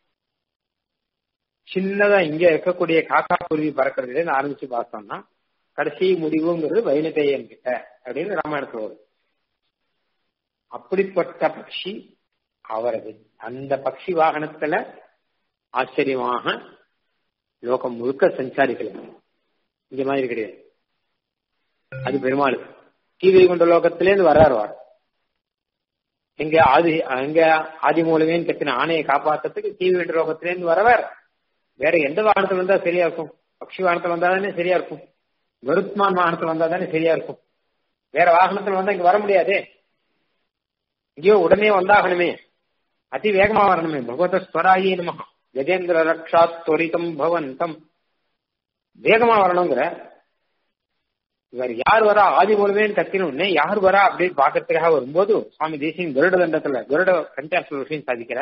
Speaker 1: சின்னதா இங்க இருக்கக்கூடிய காக்கா குருவி பறக்கிறதுல ஆரம்பிச்சு பார்த்தோம்னா கடைசி முடிவுங்கிறது வைனதேயன் கிட்ட அப்படின்னு ராமாயணத்துல வரும் அப்படிப்பட்ட பட்சி அவரது அந்த பட்சி வாகனத்துல ஆச்சரியமாக லோகம் முழுக்க சஞ்சாரிகள் இந்த மாதிரி கிடையாது அது பெருமாள் கீதை கொண்ட லோகத்திலேருந்து வர்றாரு வார் எங்க ஆதி எங்க ஆதி மூலமேன்னு கத்தின ஆணையை காப்பாத்துறதுக்கு கீவி கொண்ட லோகத்திலேருந்து வரவர் வேற எந்த வாகனத்துல வந்தா சரியா இருக்கும் பக்ஷி வாகனத்துல வந்தா தானே சரியா இருக்கும் கருத்மான் வாகனத்துல வந்தா தானே சரியா இருக்கும் வேற வாகனத்துல வந்தா இங்க வர முடியாதே இங்கேயோ உடனே வந்தாகணுமே அதி வேகமா வரணுமே பகவத ஸ்வராயி நமகா கஜேந்திர ரக்ஷா துவரிதம் பவந்தம் வேகமா வரணுங்கிற இவர் யார் வரா ஆதி மூலமேன்னு கத்தினோடனே யார் வரா அப்படின்னு பாக்கிறதுக்காக வரும்போது சுவாமி தேசியம் கருட தண்டத்துல கருட கண்டாஸ்ல விஷயம் சாதிக்கிற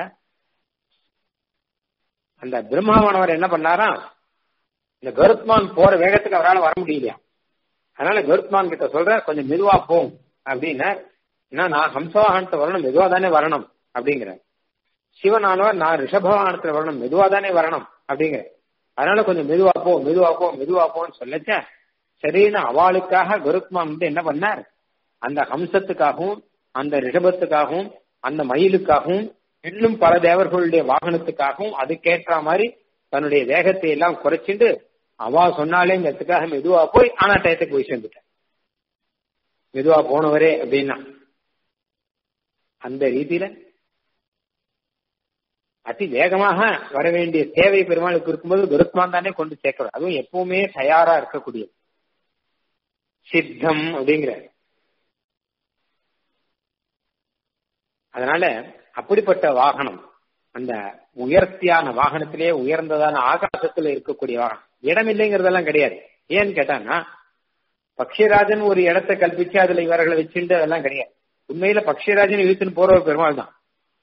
Speaker 1: அந்த பிரம்மாவனவர் என்ன பண்ணாரா இந்த கருத்மான் போற வேகத்துக்கு அவரால் வர முடியலையா அதனால கருத்மான் கிட்ட சொல்ற கொஞ்சம் மெதுவா போம் அப்படின்னா ஏன்னா நான் ஹம்சவாகனத்தை வரணும் மெதுவா தானே வரணும் அப்படிங்கிற சிவனானவர் நான் ரிஷபவாகனத்துல வரணும் மெதுவா தானே வரணும் அப்படிங்கிற அதனால கொஞ்சம் மெதுவா போ மெதுவா போ மெதுவா போன்னு சொல்லச்ச சரின்னு அவளுக்காக கருத்மான் வந்து என்ன பண்ணார் அந்த ஹம்சத்துக்காகவும் அந்த ரிஷபத்துக்காகவும் அந்த மயிலுக்காகவும் இன்னும் பல தேவர்களுடைய வாகனத்துக்காகவும் அதுக்கேற்ற மாதிரி தன்னுடைய வேகத்தை எல்லாம் குறைச்சிட்டு அவா சொன்னாலேங்கிறதுக்காக மெதுவா போய் ஆனா டயத்துக்கு போய் சேர்ந்துட்டேன் மெதுவா போனவரே அப்படின்னா அந்த ரீதியில அதி வேகமாக வர வேண்டிய தேவை பெருமாளுக்கு இருக்கும்போது கருத்மான் தானே கொண்டு சேர்க்கணும் அதுவும் எப்பவுமே தயாரா இருக்கக்கூடியது சித்தம் அப்படிங்கிற அதனால அப்படிப்பட்ட வாகனம் அந்த உயர்த்தியான வாகனத்திலே உயர்ந்ததான ஆகாசத்துல இருக்கக்கூடிய வாகனம் இடம் இல்லைங்கிறதெல்லாம் கிடையாது ஏன்னு கேட்டான்னா பக்ஷிராஜன் ஒரு இடத்தை கல்பிச்சு அதுல இவர்களை வச்சுட்டு அதெல்லாம் கிடையாது உண்மையில பக்ஷிராஜன் இழுத்துன்னு போற ஒரு பெருமாள் தான்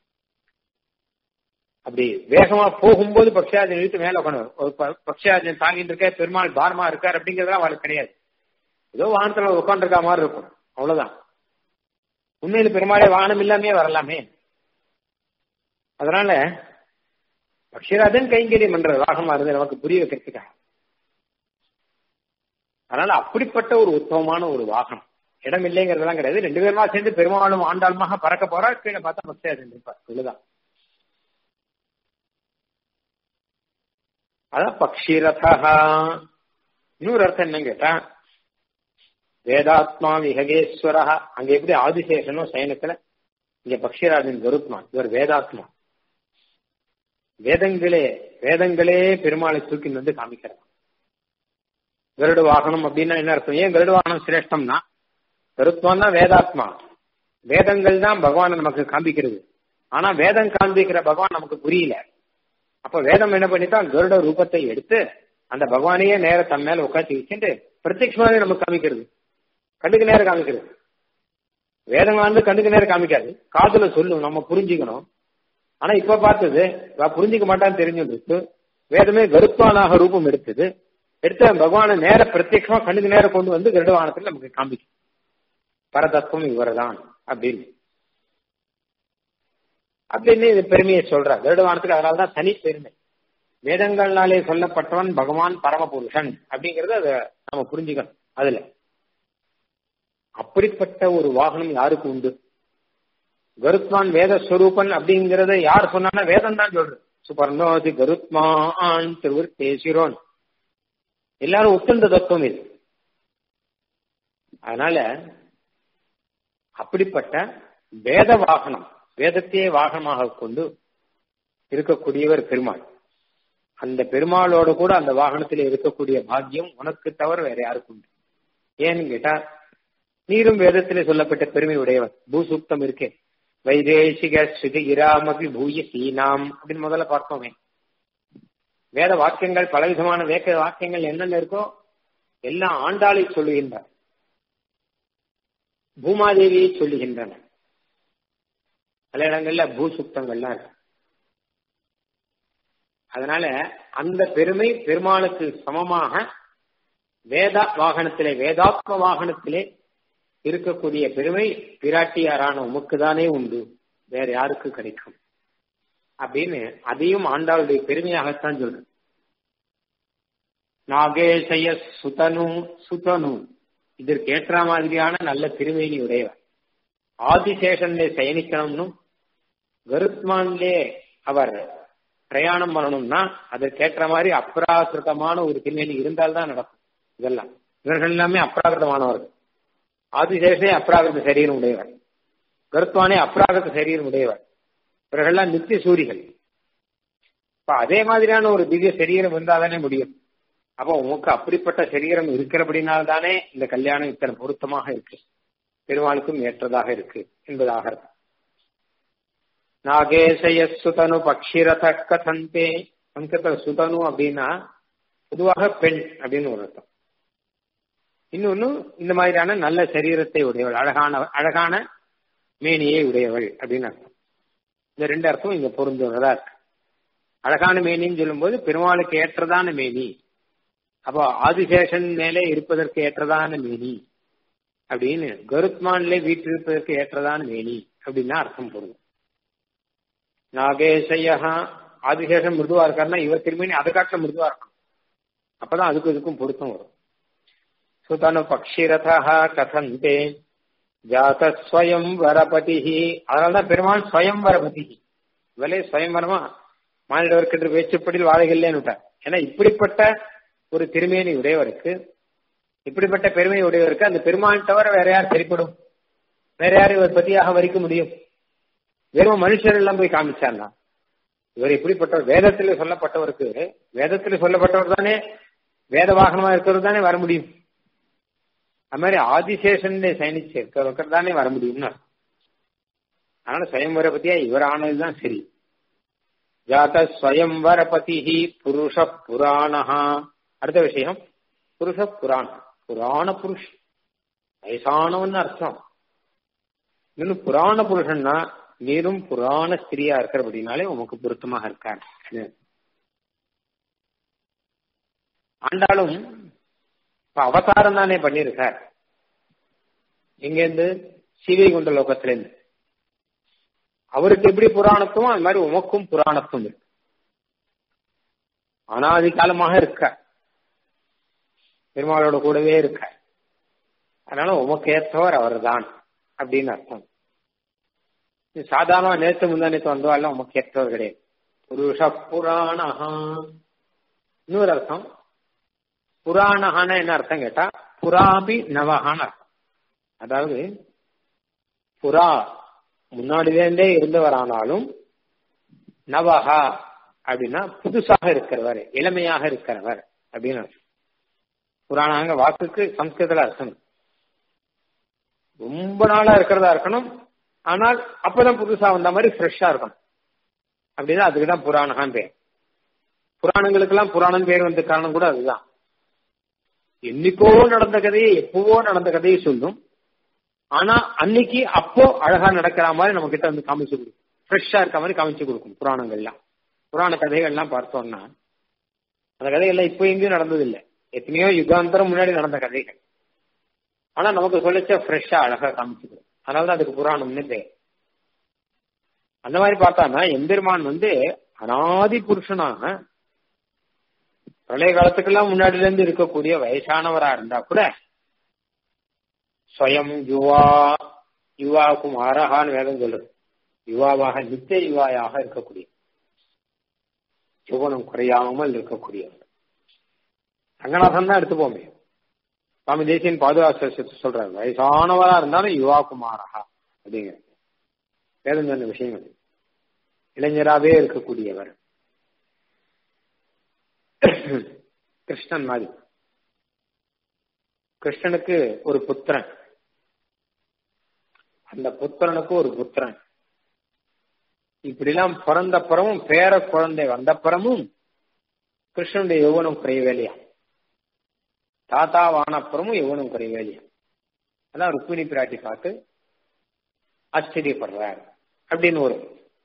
Speaker 1: அப்படி வேகமா போகும்போது பக்ஷிராஜன் இழுத்து மேல உட்காந்து ஒரு பக்ஷிராஜன் தாங்கிட்டு இருக்க பெருமாள் பாரமா இருக்கார் அப்படிங்கறதெல்லாம் அவளுக்கு கிடையாது ஏதோ வாகனத்துல உட்காந்துருக்கா மாதிரி இருக்கும் அவ்வளவுதான் உண்மையில பெருமாளே வாகனம் இல்லாமே வரலாமே அதனால பக்ஷிராஜன் கைங்கரியம் பண்ற வாகனமா இருந்து நமக்கு புரிய வைக்கிறதுக்காக அதனால அப்படிப்பட்ட ஒரு உத்தமமான ஒரு வாகனம் இடம் இல்லைங்கிறதெல்லாம் கிடையாது ரெண்டு பேருமா சேர்ந்து பெருமாளும் ஆண்டாளுமாக பறக்க போறா கீழே பார்த்தா பக்ஷிராஜன் இருப்பார் இவ்வளவுதான் அதான் பக்ஷிரதா இன்னொரு அர்த்தம் என்ன கேட்டா வேதாத்மா விஹகேஸ்வரா அங்க எப்படி ஆதிசேஷனும் சயனத்துல இங்க பக்ஷிராஜன் கருத்மான் இவர் வேதாத்மா வேதங்களே வேதங்களே பெருமாளை தூக்கி வந்து காமிக்கிறார் கருட வாகனம் அப்படின்னா என்ன அர்த்தம் ஏன் கருட வாகனம் சிரேஷ்டம்னா கருத்மான் தான் வேதாத்மா வேதங்கள் தான் பகவானை நமக்கு காண்பிக்கிறது ஆனா வேதம் காண்பிக்கிற பகவான் நமக்கு புரியல அப்ப வேதம் என்ன பண்ணித்தான் கருட ரூபத்தை எடுத்து அந்த பகவானையே நேர தன் மேல உட்காந்து வச்சுட்டு பிரத்யட்சமாவே நமக்கு காமிக்கிறது கண்ணுக்கு நேரம் காமிக்கிறது வேதம் வந்து கண்ணுக்கு நேரம் காமிக்காது காதுல சொல்லும் நம்ம புரிஞ்சுக்கணும் ஆனா இப்ப பார்த்தது புரிஞ்சுக்க மாட்டான்னு தெரிஞ்சுட்டு வேதமே கருப்பானாக ரூபம் எடுத்தது எடுத்து பகவானை நேர பிரத்யட்சமா கண்ணுக்கு நேரம் கொண்டு வந்து கருடவானத்தில் நமக்கு காமிக்கும் பரதத்துவம் இவர்தான் அப்படின்னு அப்படின்னு இது பெருமையை சொல்ற கருடவானத்துக்கு அதனாலதான் தனி பெருமை வேதங்கள்னாலே சொல்லப்பட்டவன் பகவான் பரமபுருஷன் அப்படிங்கறத அதை நம்ம புரிஞ்சுக்கணும் அதுல அப்படிப்பட்ட ஒரு வாகனம் யாருக்கு உண்டு கருத்மான் வேத ஸ்வரூபன் அப்படிங்கறத யார் சொன்னா வேதம் தான் சொல்றது சுபர்ணோதி கருத்மான் திருவர் பேசிரோன் எல்லாரும் ஒத்துண்ட தத்துவம் இது அதனால அப்படிப்பட்ட வேத வாகனம் வேதத்தையே வாகனமாக கொண்டு இருக்கக்கூடியவர் பெருமாள் அந்த பெருமாளோட கூட அந்த வாகனத்தில் இருக்கக்கூடிய பாக்கியம் உனக்கு தவிர வேற யாருக்கு உண்டு ஏன்னு கேட்டா நீரும் வேதத்திலே சொல்லப்பட்ட பெருமை உடையவர் பூசூக்தம் இருக்கே வைதேசிக ஸ்ருதிகிராமபி பூய சீனாம் அப்படின்னு முதல்ல பார்த்தோமே வேத வாக்கியங்கள் பலவிதமான வேத வாக்கியங்கள் என்னென்ன இருக்கோ எல்லாம் ஆண்டாளை சொல்லுகின்றார் பூமாதேவியை சொல்லுகின்றன பல இடங்கள்ல பூசுக்தங்கள்லாம் இருக்கு அதனால அந்த பெருமை பெருமாளுக்கு சமமாக வேத வாகனத்திலே வேதாத்ம வாகனத்திலே இருக்கக்கூடிய பெருமை பிராட்டியாரான உமக்கு தானே உண்டு வேற யாருக்கு கிடைக்கும் அப்படின்னு அதையும் ஆண்டாளுடைய பெருமையாகத்தான் சொல்ற நாகேசய சுதனு சுதனு இதற்கு ஏற்ற மாதிரியான நல்ல திருமேனி உடையவர் ஆதிசேஷன்லே சயனிக்கணும்னு கருத்மான்லே அவர் பிரயாணம் பண்ணணும்னா அதற்கேற்ற மாதிரி அப்ராகிருதமான ஒரு திருமேனி இருந்தால்தான் நடக்கும் இதெல்லாம் இவர்கள் எல்லாமே அப்ராகிருதமானவர்கள் ஆதிசேஷே அப்ராகிருத சரீரம் உடையவர் கருத்வானே அப்ராகிருத சரீரம் உடையவர் இவர்கள்லாம் நித்திய சூரிகள் இப்ப அதே மாதிரியான ஒரு திவ்ய சரீரம் இருந்தாதானே முடியும் அப்போ உமக்கு அப்படிப்பட்ட சரீரம் இருக்கிறபடினால் தானே இந்த கல்யாணம் இத்தனை பொருத்தமாக இருக்கு பெருமாளுக்கும் ஏற்றதாக இருக்கு என்பதாக நாகேசய சுதனு பக்ஷிரத கதந்தே சங்கத்துல சுதனு அப்படின்னா பொதுவாக பெண் அப்படின்னு ஒரு அர்த்தம் இன்னொன்னு இந்த மாதிரியான நல்ல சரீரத்தை உடையவள் அழகான அழகான மேனியை உடையவள் அப்படின்னு அர்த்தம் இந்த ரெண்டு அர்த்தம் இங்க பொருந்துவதா இருக்கு அழகான மேனின்னு சொல்லும்போது பெருமாளுக்கு ஏற்றதான மேனி அப்போ ஆதிசேஷன் மேலே இருப்பதற்கு ஏற்றதான மேனி அப்படின்னு கருத்மான்ல வீட்டிருப்பதற்கு ஏற்றதான மேனி அப்படின்னு அர்த்தம் பொருள் நாகேசையா ஆதிசேஷன் மிருதுவா இருக்காருன்னா இவர் திருமணி அதை காட்டில மிருதுவா இருக்கணும் அப்பதான் அதுக்கும் இதுக்கும் பொருத்தம் வரும் சுதனு பக்ஷிரதா கதந்தே ஜாத ஸ்வயம் வரபதி அதனாலதான் பெருமாள் ஸ்வயம் வரபதி இவளே ஸ்வயம்பரமா மாநிலவர்கிட்ட பேச்சுப்படி வாழைகள்லேன்னு விட்டார் ஏன்னா இப்படிப்பட்ட ஒரு திருமேனி உடையவருக்கு இப்படிப்பட்ட பெருமை உடையவருக்கு அந்த பெருமாள் தவிர வேற யார் சரிப்படும் வேற யார் இவர் பத்தியாக வரிக்க முடியும் வெறும் மனுஷர் எல்லாம் போய் காமிச்சார்னா இவர் இப்படிப்பட்டவர் வேதத்துல சொல்லப்பட்டவருக்கு வேதத்துல சொல்லப்பட்டவர் தானே வேத வாகனமா இருக்கிறவர் தானே வர முடியும் அது மாதிரி ஆதிசேஷன் சயனிச்சு இருக்கிறவர்கள் தானே வர முடியும்னா அதனால ஸ்வயம்வர பத்தியா இவர் ஆனதுதான் சரி ஜாத ஸ்வயம்வர பதி புருஷ புராணஹா அடுத்த விஷயம் புருஷ புராணம் புராண புருஷ் வயசானவன் அர்த்தம் இன்னும் புராண புருஷன்னா நீரும் புராண ஸ்திரியா இருக்கிறபடினாலே உமக்கு பொருத்தமாக இருக்கார் ஆண்டாலும் இப்ப அவதாரம் தானே பண்ணிருக்கார் எங்கேருந்து சிவைகுண்ட லோகத்திலேருந்து அவருக்கு எப்படி புராணத்துவம் அது மாதிரி உமக்கும் புராணத்துவம் இருக்கு அனாதி காலமாக இருக்க பெருமாளோட கூடவே இருக்க அதனால உமக்கு ஏற்றவர் அவர் தான் அப்படின்னு அர்த்தம் சாதாரண நேற்று முந்தா நேற்று வந்தவாள் உமக்கு ஏற்றவர் கிடையாது புருஷ புராணஹா இன்னொரு அர்த்தம் புராணஹான என்ன அர்த்தம் கேட்டா புறாபி நவஹான அர்த்தம் அதாவது புறா முன்னாடிலேருந்தே இருந்தவரானாலும் நவஹா அப்படின்னா புதுசாக இருக்கிறவர் இளமையாக இருக்கிறவர் அப்படின்னு அர்த்தம் புராணாங்க வாக்குக்கு சம்ஸ்கிருதத்துல அர்த்தம் ரொம்ப நாளா இருக்கிறதா இருக்கணும் ஆனால் அப்பதான் புதுசா வந்த மாதிரி ஃப்ரெஷ்ஷா இருக்கும் அப்படின்னா அதுக்கு தான் புராணகான் பேர் புராணங்களுக்கெல்லாம் புராணம் பேர் வந்த காரணம் கூட அதுதான் என்னைக்கோ நடந்த கதையை எப்பவோ நடந்த கதையை சொல்லும் ஆனா அன்னைக்கு அப்போ அழகா நடக்கிற மாதிரி நம்ம கிட்ட வந்து காமிச்சு கொடுக்கும் ஃப்ரெஷ்ஷா இருக்க மாதிரி காமிச்சு கொடுக்கும் புராணங்கள்லாம் புராண கதைகள்லாம் பார்த்தோம்னா அந்த கதைகள்லாம் இப்போ எங்கேயும் நடந்தது இல்லை எத்தனையோ யுகாந்தரம் முன்னாடி நடந்த கதைகள் ஆனா நமக்கு சொல்லிச்ச ஃப்ரெஷ்ஷா அழகா காமிச்சுக்கிறோம் அதனாலதான் அதுக்கு புராணம்னு பேர் அந்த மாதிரி பார்த்தானா எம்பெருமான் வந்து அனாதி புருஷனாக பிரளய காலத்துக்கெல்லாம் முன்னாடில இருந்து இருக்கக்கூடிய வயசானவரா இருந்தா கூட ஸ்வயம் யுவா யுவா குமாரஹான்னு வேதம் சொல்றது யுவாவாக நித்திய யுவாயாக இருக்கக்கூடிய யுவனம் குறையாமல் இருக்கக்கூடியவர் ரங்கநாதன் தான் எடுத்து போக முடியும் சுவாமி தேசியன் பாதுகாப்பு சொல்றாரு வயசானவரா இருந்தாலும் யுவா குமாரஹா அப்படிங்கிறது வேதம் சொன்ன விஷயம் அது இளைஞராகவே இருக்கக்கூடியவர் கிருஷ்ணன் மாதிரி கிருஷ்ணனுக்கு ஒரு புத்திரன் அந்த புத்திரனுக்கு ஒரு புத்திரன் இப்படிலாம் பிறந்த பிறமும் பேர குழந்தை வந்த பிறமும் கிருஷ்ணனுடைய யௌவனம் குறையவே இல்லையா தாத்தாவானப்புறமும் யௌவனம் குறையவே இல்லையா அதான் ருக்மிணி பிராட்டி பார்த்து ஆச்சரியப்படுறார் அப்படின்னு ஒரு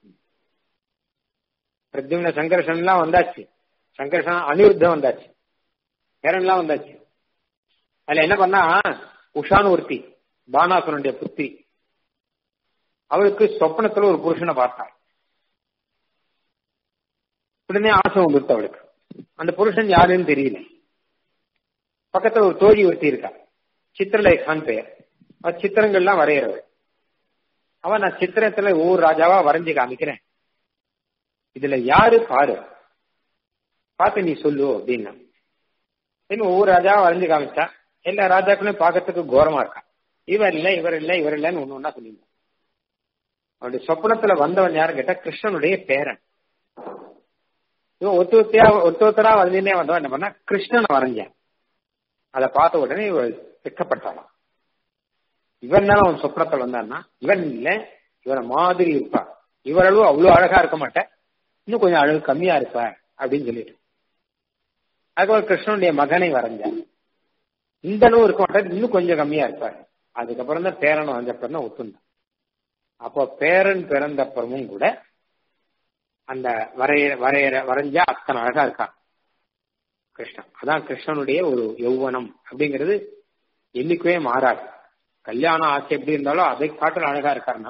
Speaker 1: பிரத்யும்ன சங்கர்ஷன்லாம் வந்தாச்சு சங்கர்ஷன் அனிருத்தம் வந்தாச்சு பேரன்லாம் வந்தாச்சு அதுல என்ன பண்ணா உஷான்னு ஒருத்தி பானாசுரனுடைய புத்தி அவளுக்கு சொப்பனத்துல ஒரு புருஷனை பார்த்தாள் உடனே ஆசை வந்துருத்து அவளுக்கு அந்த புருஷன் யாருன்னு தெரியல பக்கத்துல ஒரு தோழி ஒருத்தி இருக்கா சித்திரலேகான் பெயர் அவ சித்திரங்கள்லாம் வரைகிறவள் அவன் நான் சித்திரத்துல ஒவ்வொரு ராஜாவா வரைஞ்சு காமிக்கிறேன் இதுல யாரு பாரு பார்த்து நீ சொல்லு அப்படின்னா இன்னும் ஒவ்வொரு ராஜாவா வரைஞ்சு காமிச்சா எல்லா ராஜாக்களும் பார்க்கறதுக்கு கோரமா இருக்கா இவர் இல்ல இவர் இல்ல இவர் இல்லன்னு ஒண்ணு ஒன்னா சொல்லியிருந்தான் அவனுடைய சொப்பனத்துல வந்தவன் யாரு கேட்டா கிருஷ்ணனுடைய பேரன் இவன் ஒத்து ஒத்தியா ஒத்து ஒத்தரா வரைஞ்சுனே வந்தவன் என்ன பண்ணா கிருஷ்ணனை வரைஞ்சான் அதை பார்த்த உடனே இவள் வெட்கப்பட்டாளாம் இவன் தானே அவன் சொப்னத்தில் வந்தான்னா இவன் இல்ல இவனை மாதிரி இருப்பா இவரளவு அவ்வளவு அழகா இருக்க மாட்டேன் இன்னும் கொஞ்சம் அழகு கம்மியா இருப்ப அப்படின்னு சொல்லிட்டு அதுக்கப்புறம் கிருஷ்ணனுடைய மகனை வரைஞ்சான் இந்த அளவு இருக்க மாட்டேன் இன்னும் கொஞ்சம் கம்மியா இருப்பார் அதுக்கப்புறம் தான் பேரன் வந்தப்பறம் தான் ஒத்துந்தான் அப்போ பேரன் பிறந்தப்புறமும் கூட அந்த வரைய வரையற வரைஞ்சா அத்தனை அழகா இருக்கான் கிருஷ்ணன் அதான் கிருஷ்ணனுடைய ஒரு யௌவனம் அப்படிங்கிறது என்னைக்குமே மாறாது கல்யாணம் ஆசை எப்படி இருந்தாலும் அதை காட்டில் அழகா இருக்காருன்னா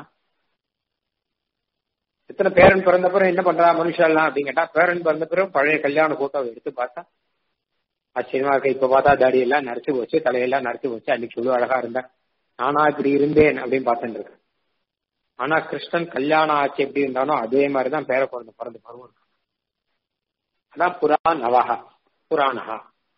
Speaker 1: எத்தனை பேரன் பிறந்த பிறகு என்ன பண்றா மனுஷன்லாம் அப்படின்னு கேட்டா பேரன் பிறந்த பிறகு பழைய கல்யாண போட்டோ எடுத்து பார்த்தா ஆச்சரியமா இருக்க இப்ப பார்த்தா தாடி எல்லாம் நரைச்சு போச்சு தலையெல்லாம் நரைச்சு போச்சு அன்னைக்கு இவ்வளவு அழகா இருந்தேன் நானா இப்படி இருந்தேன் அப்படின்னு பார்த்துட்டு இருக்கேன் ஆனா கிருஷ்ணன் கல்யாணம் ஆச்சு எப்படி இருந்தாலும் அதே மாதிரிதான் பேர குழந்தை பிறந்த பருவம் இருக்கு அதான் புறா நவகா புராணகா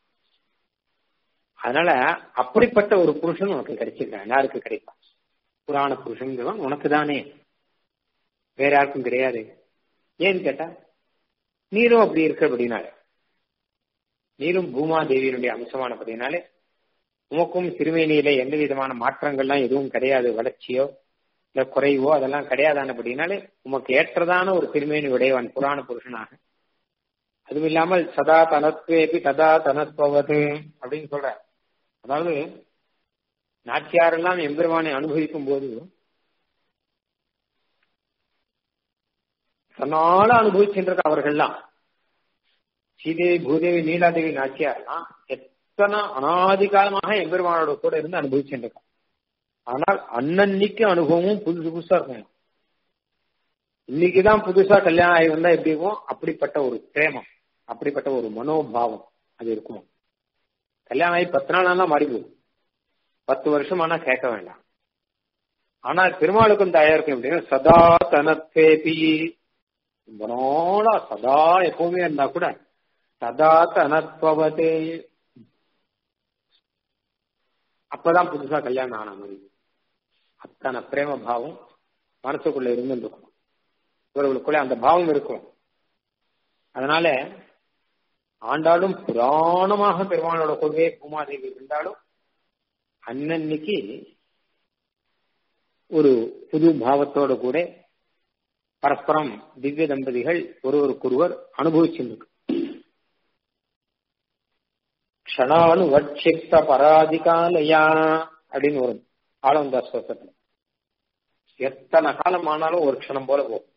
Speaker 1: அதனால அப்படிப்பட்ட ஒரு புருஷன் உனக்கு கிடைச்சிருக்கான் யாருக்கு கிடைப்பான் புராண புருஷன் உனக்கு தானே வேற யாருக்கும் கிடையாது ஏன்னு கேட்டா நீரும் அப்படி இருக்க அப்படின்னாலே நீரும் பூமா தேவியினுடைய அம்சமானபடினாலே உமக்கும் சிறுமையில எந்த விதமான மாற்றங்கள்லாம் எதுவும் கிடையாது வளர்ச்சியோ இல்ல குறைவோ அதெல்லாம் கிடையாதானபடினாலே உமக்கு ஏற்றதான ஒரு திருமேனி உடையவன் புராண புருஷனாக அதுவும் இல்லாமல் சதா தனத்வேபி ததா தனத்வது அப்படின்னு சொல்ற அதாவது நாச்சியாரெல்லாம் எம்பெருமானை அனுபவிக்கும் போது தன்னால அனுபவிக்கின்ற அவர்கள்லாம் ஸ்ரீதேவி பூதேவி நீலாதேவி நாச்சியார்லாம் எத்தனை அனாதி காலமாக எம்பெருமானோட கூட இருந்து அனுபவிச்சுருக்கான் ஆனால் அன்னன்னைக்கு அனுபவமும் புதுசு புதுசா இருக்கும் இன்னைக்குதான் புதுசா கல்யாணம் ஆகி வந்தா எப்படி இருக்கும் அப்படிப்பட்ட ஒரு பிரேமம் அப்படிப்பட்ட ஒரு மனோபாவம் அது இருக்குமா கல்யாணம் ஆகி பத்து நாள் ஆனா மாறி போகும் பத்து வருஷம் ஆனா கேட்க வேண்டாம் ஆனா பெருமாளுக்கும் தயா இருக்கும் எப்படின்னா சதா தனத்தேபி ரொம்ப நாளா சதா எப்பவுமே இருந்தா கூட சதா தனத்வதே அப்பதான் புதுசா கல்யாணம் ஆன மாதிரி அத்தனை பிரேம பாவம் மனசுக்குள்ள இருந்துருக்கும் இவர்களுக்குள்ள அந்த பாவம் இருக்கும் அதனால ஆண்டாலும் புராணமாக பெருமானோட கொள்கையை பூமாதேவி இருந்தாலும் அன்னன்னைக்கு ஒரு புது பாவத்தோடு கூட பரஸ்பரம் திவ்ய தம்பதிகள் ஒருவருக்கொருவர் அனுபவிச்சிருக்கு க்ஷணானு வட்சிப்த பராதிகாலயா அப்படின்னு வரும் ஆளவந்தா ஸ்தோத்திரத்துல எத்தனை காலம் ஆனாலும் ஒரு க்ஷணம் போல போகும்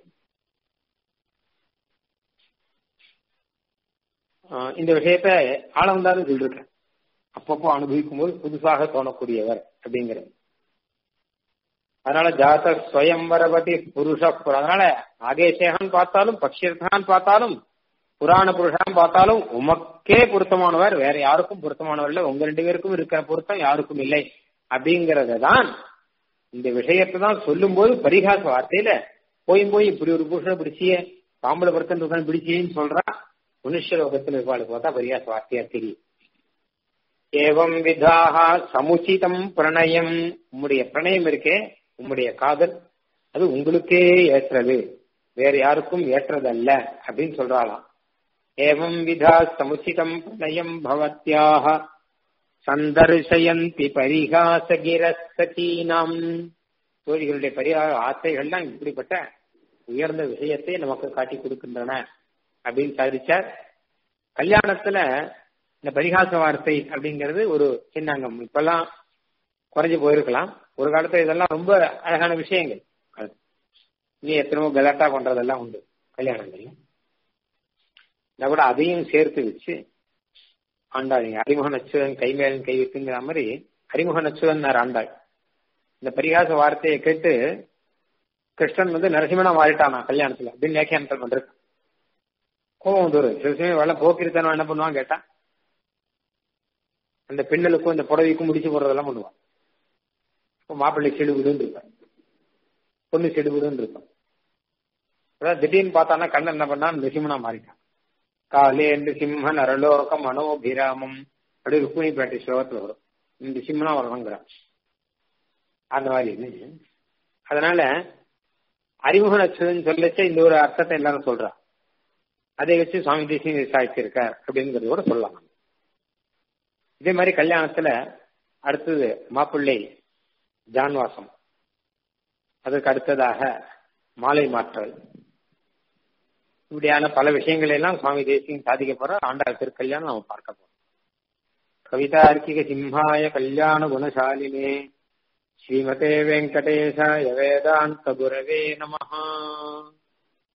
Speaker 1: இந்த விஷயத்த ஆளவந்தாரு சொல்லிருக்கேன் அப்பப்போ அனுபவிக்கும் போது புதுசாக தோணக்கூடியவர் அப்படிங்கிறது அதனால ஜாத ஸ்வயம்பரபதி புருஷ அதனால ஆகேசேகான் பார்த்தாலும் பக்ஷிர்தான் பார்த்தாலும் புராண புருஷான் பார்த்தாலும் உமக்கே பொருத்தமானவர் வேற யாருக்கும் பொருத்தமானவர் இல்லை உங்க ரெண்டு பேருக்கும் இருக்கிற பொருத்தம் யாருக்கும் இல்லை அப்படிங்கறத தான் இந்த விஷயத்தை தான் சொல்லும் போது பரிகாச வார்த்தையில போய் போய் இப்படி ஒரு புருஷனை பிடிச்சிய பாம்பளை பொருத்தன் இருக்கான் பிடிச்சியன்னு சொல்றா மனுஷலோகத்தில் இருப்பாளுக்கு பார்த்தா பரிகாச வார்த்தையா தெரியும் ஏவம் விதாக சமுச்சிதம் பிரணயம் உம்முடைய பிரணயம் இருக்கே உம்முடைய காதல் அது உங்களுக்கே ஏற்றது வேற யாருக்கும் ஏற்றதல்ல அப்படின்னு சொல்றாளாம் ஏவம் விதா சமுச்சிதம் பிரணயம் பவத்யாக சந்தர்சயந்தி பரிகாசகிரசீனாம் தோழிகளுடைய பரிகார ஆசைகள்லாம் இப்படிப்பட்ட உயர்ந்த விஷயத்தை நமக்கு காட்டி கொடுக்கின்றன அப்படின்னு சாதிச்சார் கல்யாணத்துல இந்த பரிகாச வார்த்தை அப்படிங்கிறது ஒரு சின்னங்கம் இப்பெல்லாம் குறைஞ்சு போயிருக்கலாம் ஒரு காலத்துல இதெல்லாம் ரொம்ப அழகான விஷயங்கள் நீ எத்தனோ கலாட்டா பண்றதெல்லாம் உண்டு கல்யாணங்கள்ல நான் கூட அதையும் சேர்த்து வச்சு ஆண்டாள் அறிமுக நச்சுவன் கை மேலன் கை வைக்குங்கிற மாதிரி அறிமுக நச்சுவன் ஆண்டாள் இந்த பரிகாச வார்த்தையை கேட்டு கிருஷ்ணன் வந்து நரசிம்மனா மாறிட்டானா கல்யாணத்துல அப்படின்னு வியாக்கியானத்தில் பண்றது கோபம் வந்துரு சில சமயம் வெள்ளம் போக்கிருத்தனம் என்ன பண்ணுவான் கேட்டா அந்த பெண்களுக்கும் இந்த புடவைக்கும் முடிச்சு போடுறதெல்லாம் பண்ணுவான் இப்போ மாப்பிள்ளை செடுகுடுன்னு இருப்பான் பொண்ணு செடுகுடுன்னு இருப்பான் அதாவது திடீர்னு பார்த்தானா கண்ணன் என்ன பண்ணான் நிசிம்மனா மாறிட்டான் காலே நிசிம்ம நரலோக மனோபிராமம் அப்படி ருக்மிணி பேட்டை ஸ்லோகத்துல வரும் இந்த சிம்மனா வரணுங்கிறான் அந்த மாதிரி அதனால அறிமுக நச்சுன்னு சொல்லச்ச இந்த ஒரு அர்த்தத்தை எல்லாரும் சொல்றா அதை வச்சு சுவாமி தேசியம் விசாரிச்சிருக்கார் அப்படிங்கறது கூட சொல்லலாம் இதே மாதிரி கல்யாணத்துல அடுத்தது மாப்பிள்ளை ஜான்வாசம் அதற்கு அடுத்ததாக மாலை மாற்றல் இப்படியான பல விஷயங்கள் எல்லாம் சுவாமி தேசியம் சாதிக்க போற ஆண்டாள் திருக்கல்யாணம் நம்ம பார்க்க போறோம் கவிதார்க்கிக சிம்ஹாய கல்யாண குணசாலினே ஸ்ரீமதே வெங்கடேசாய வேதாந்த குரவே நமஹா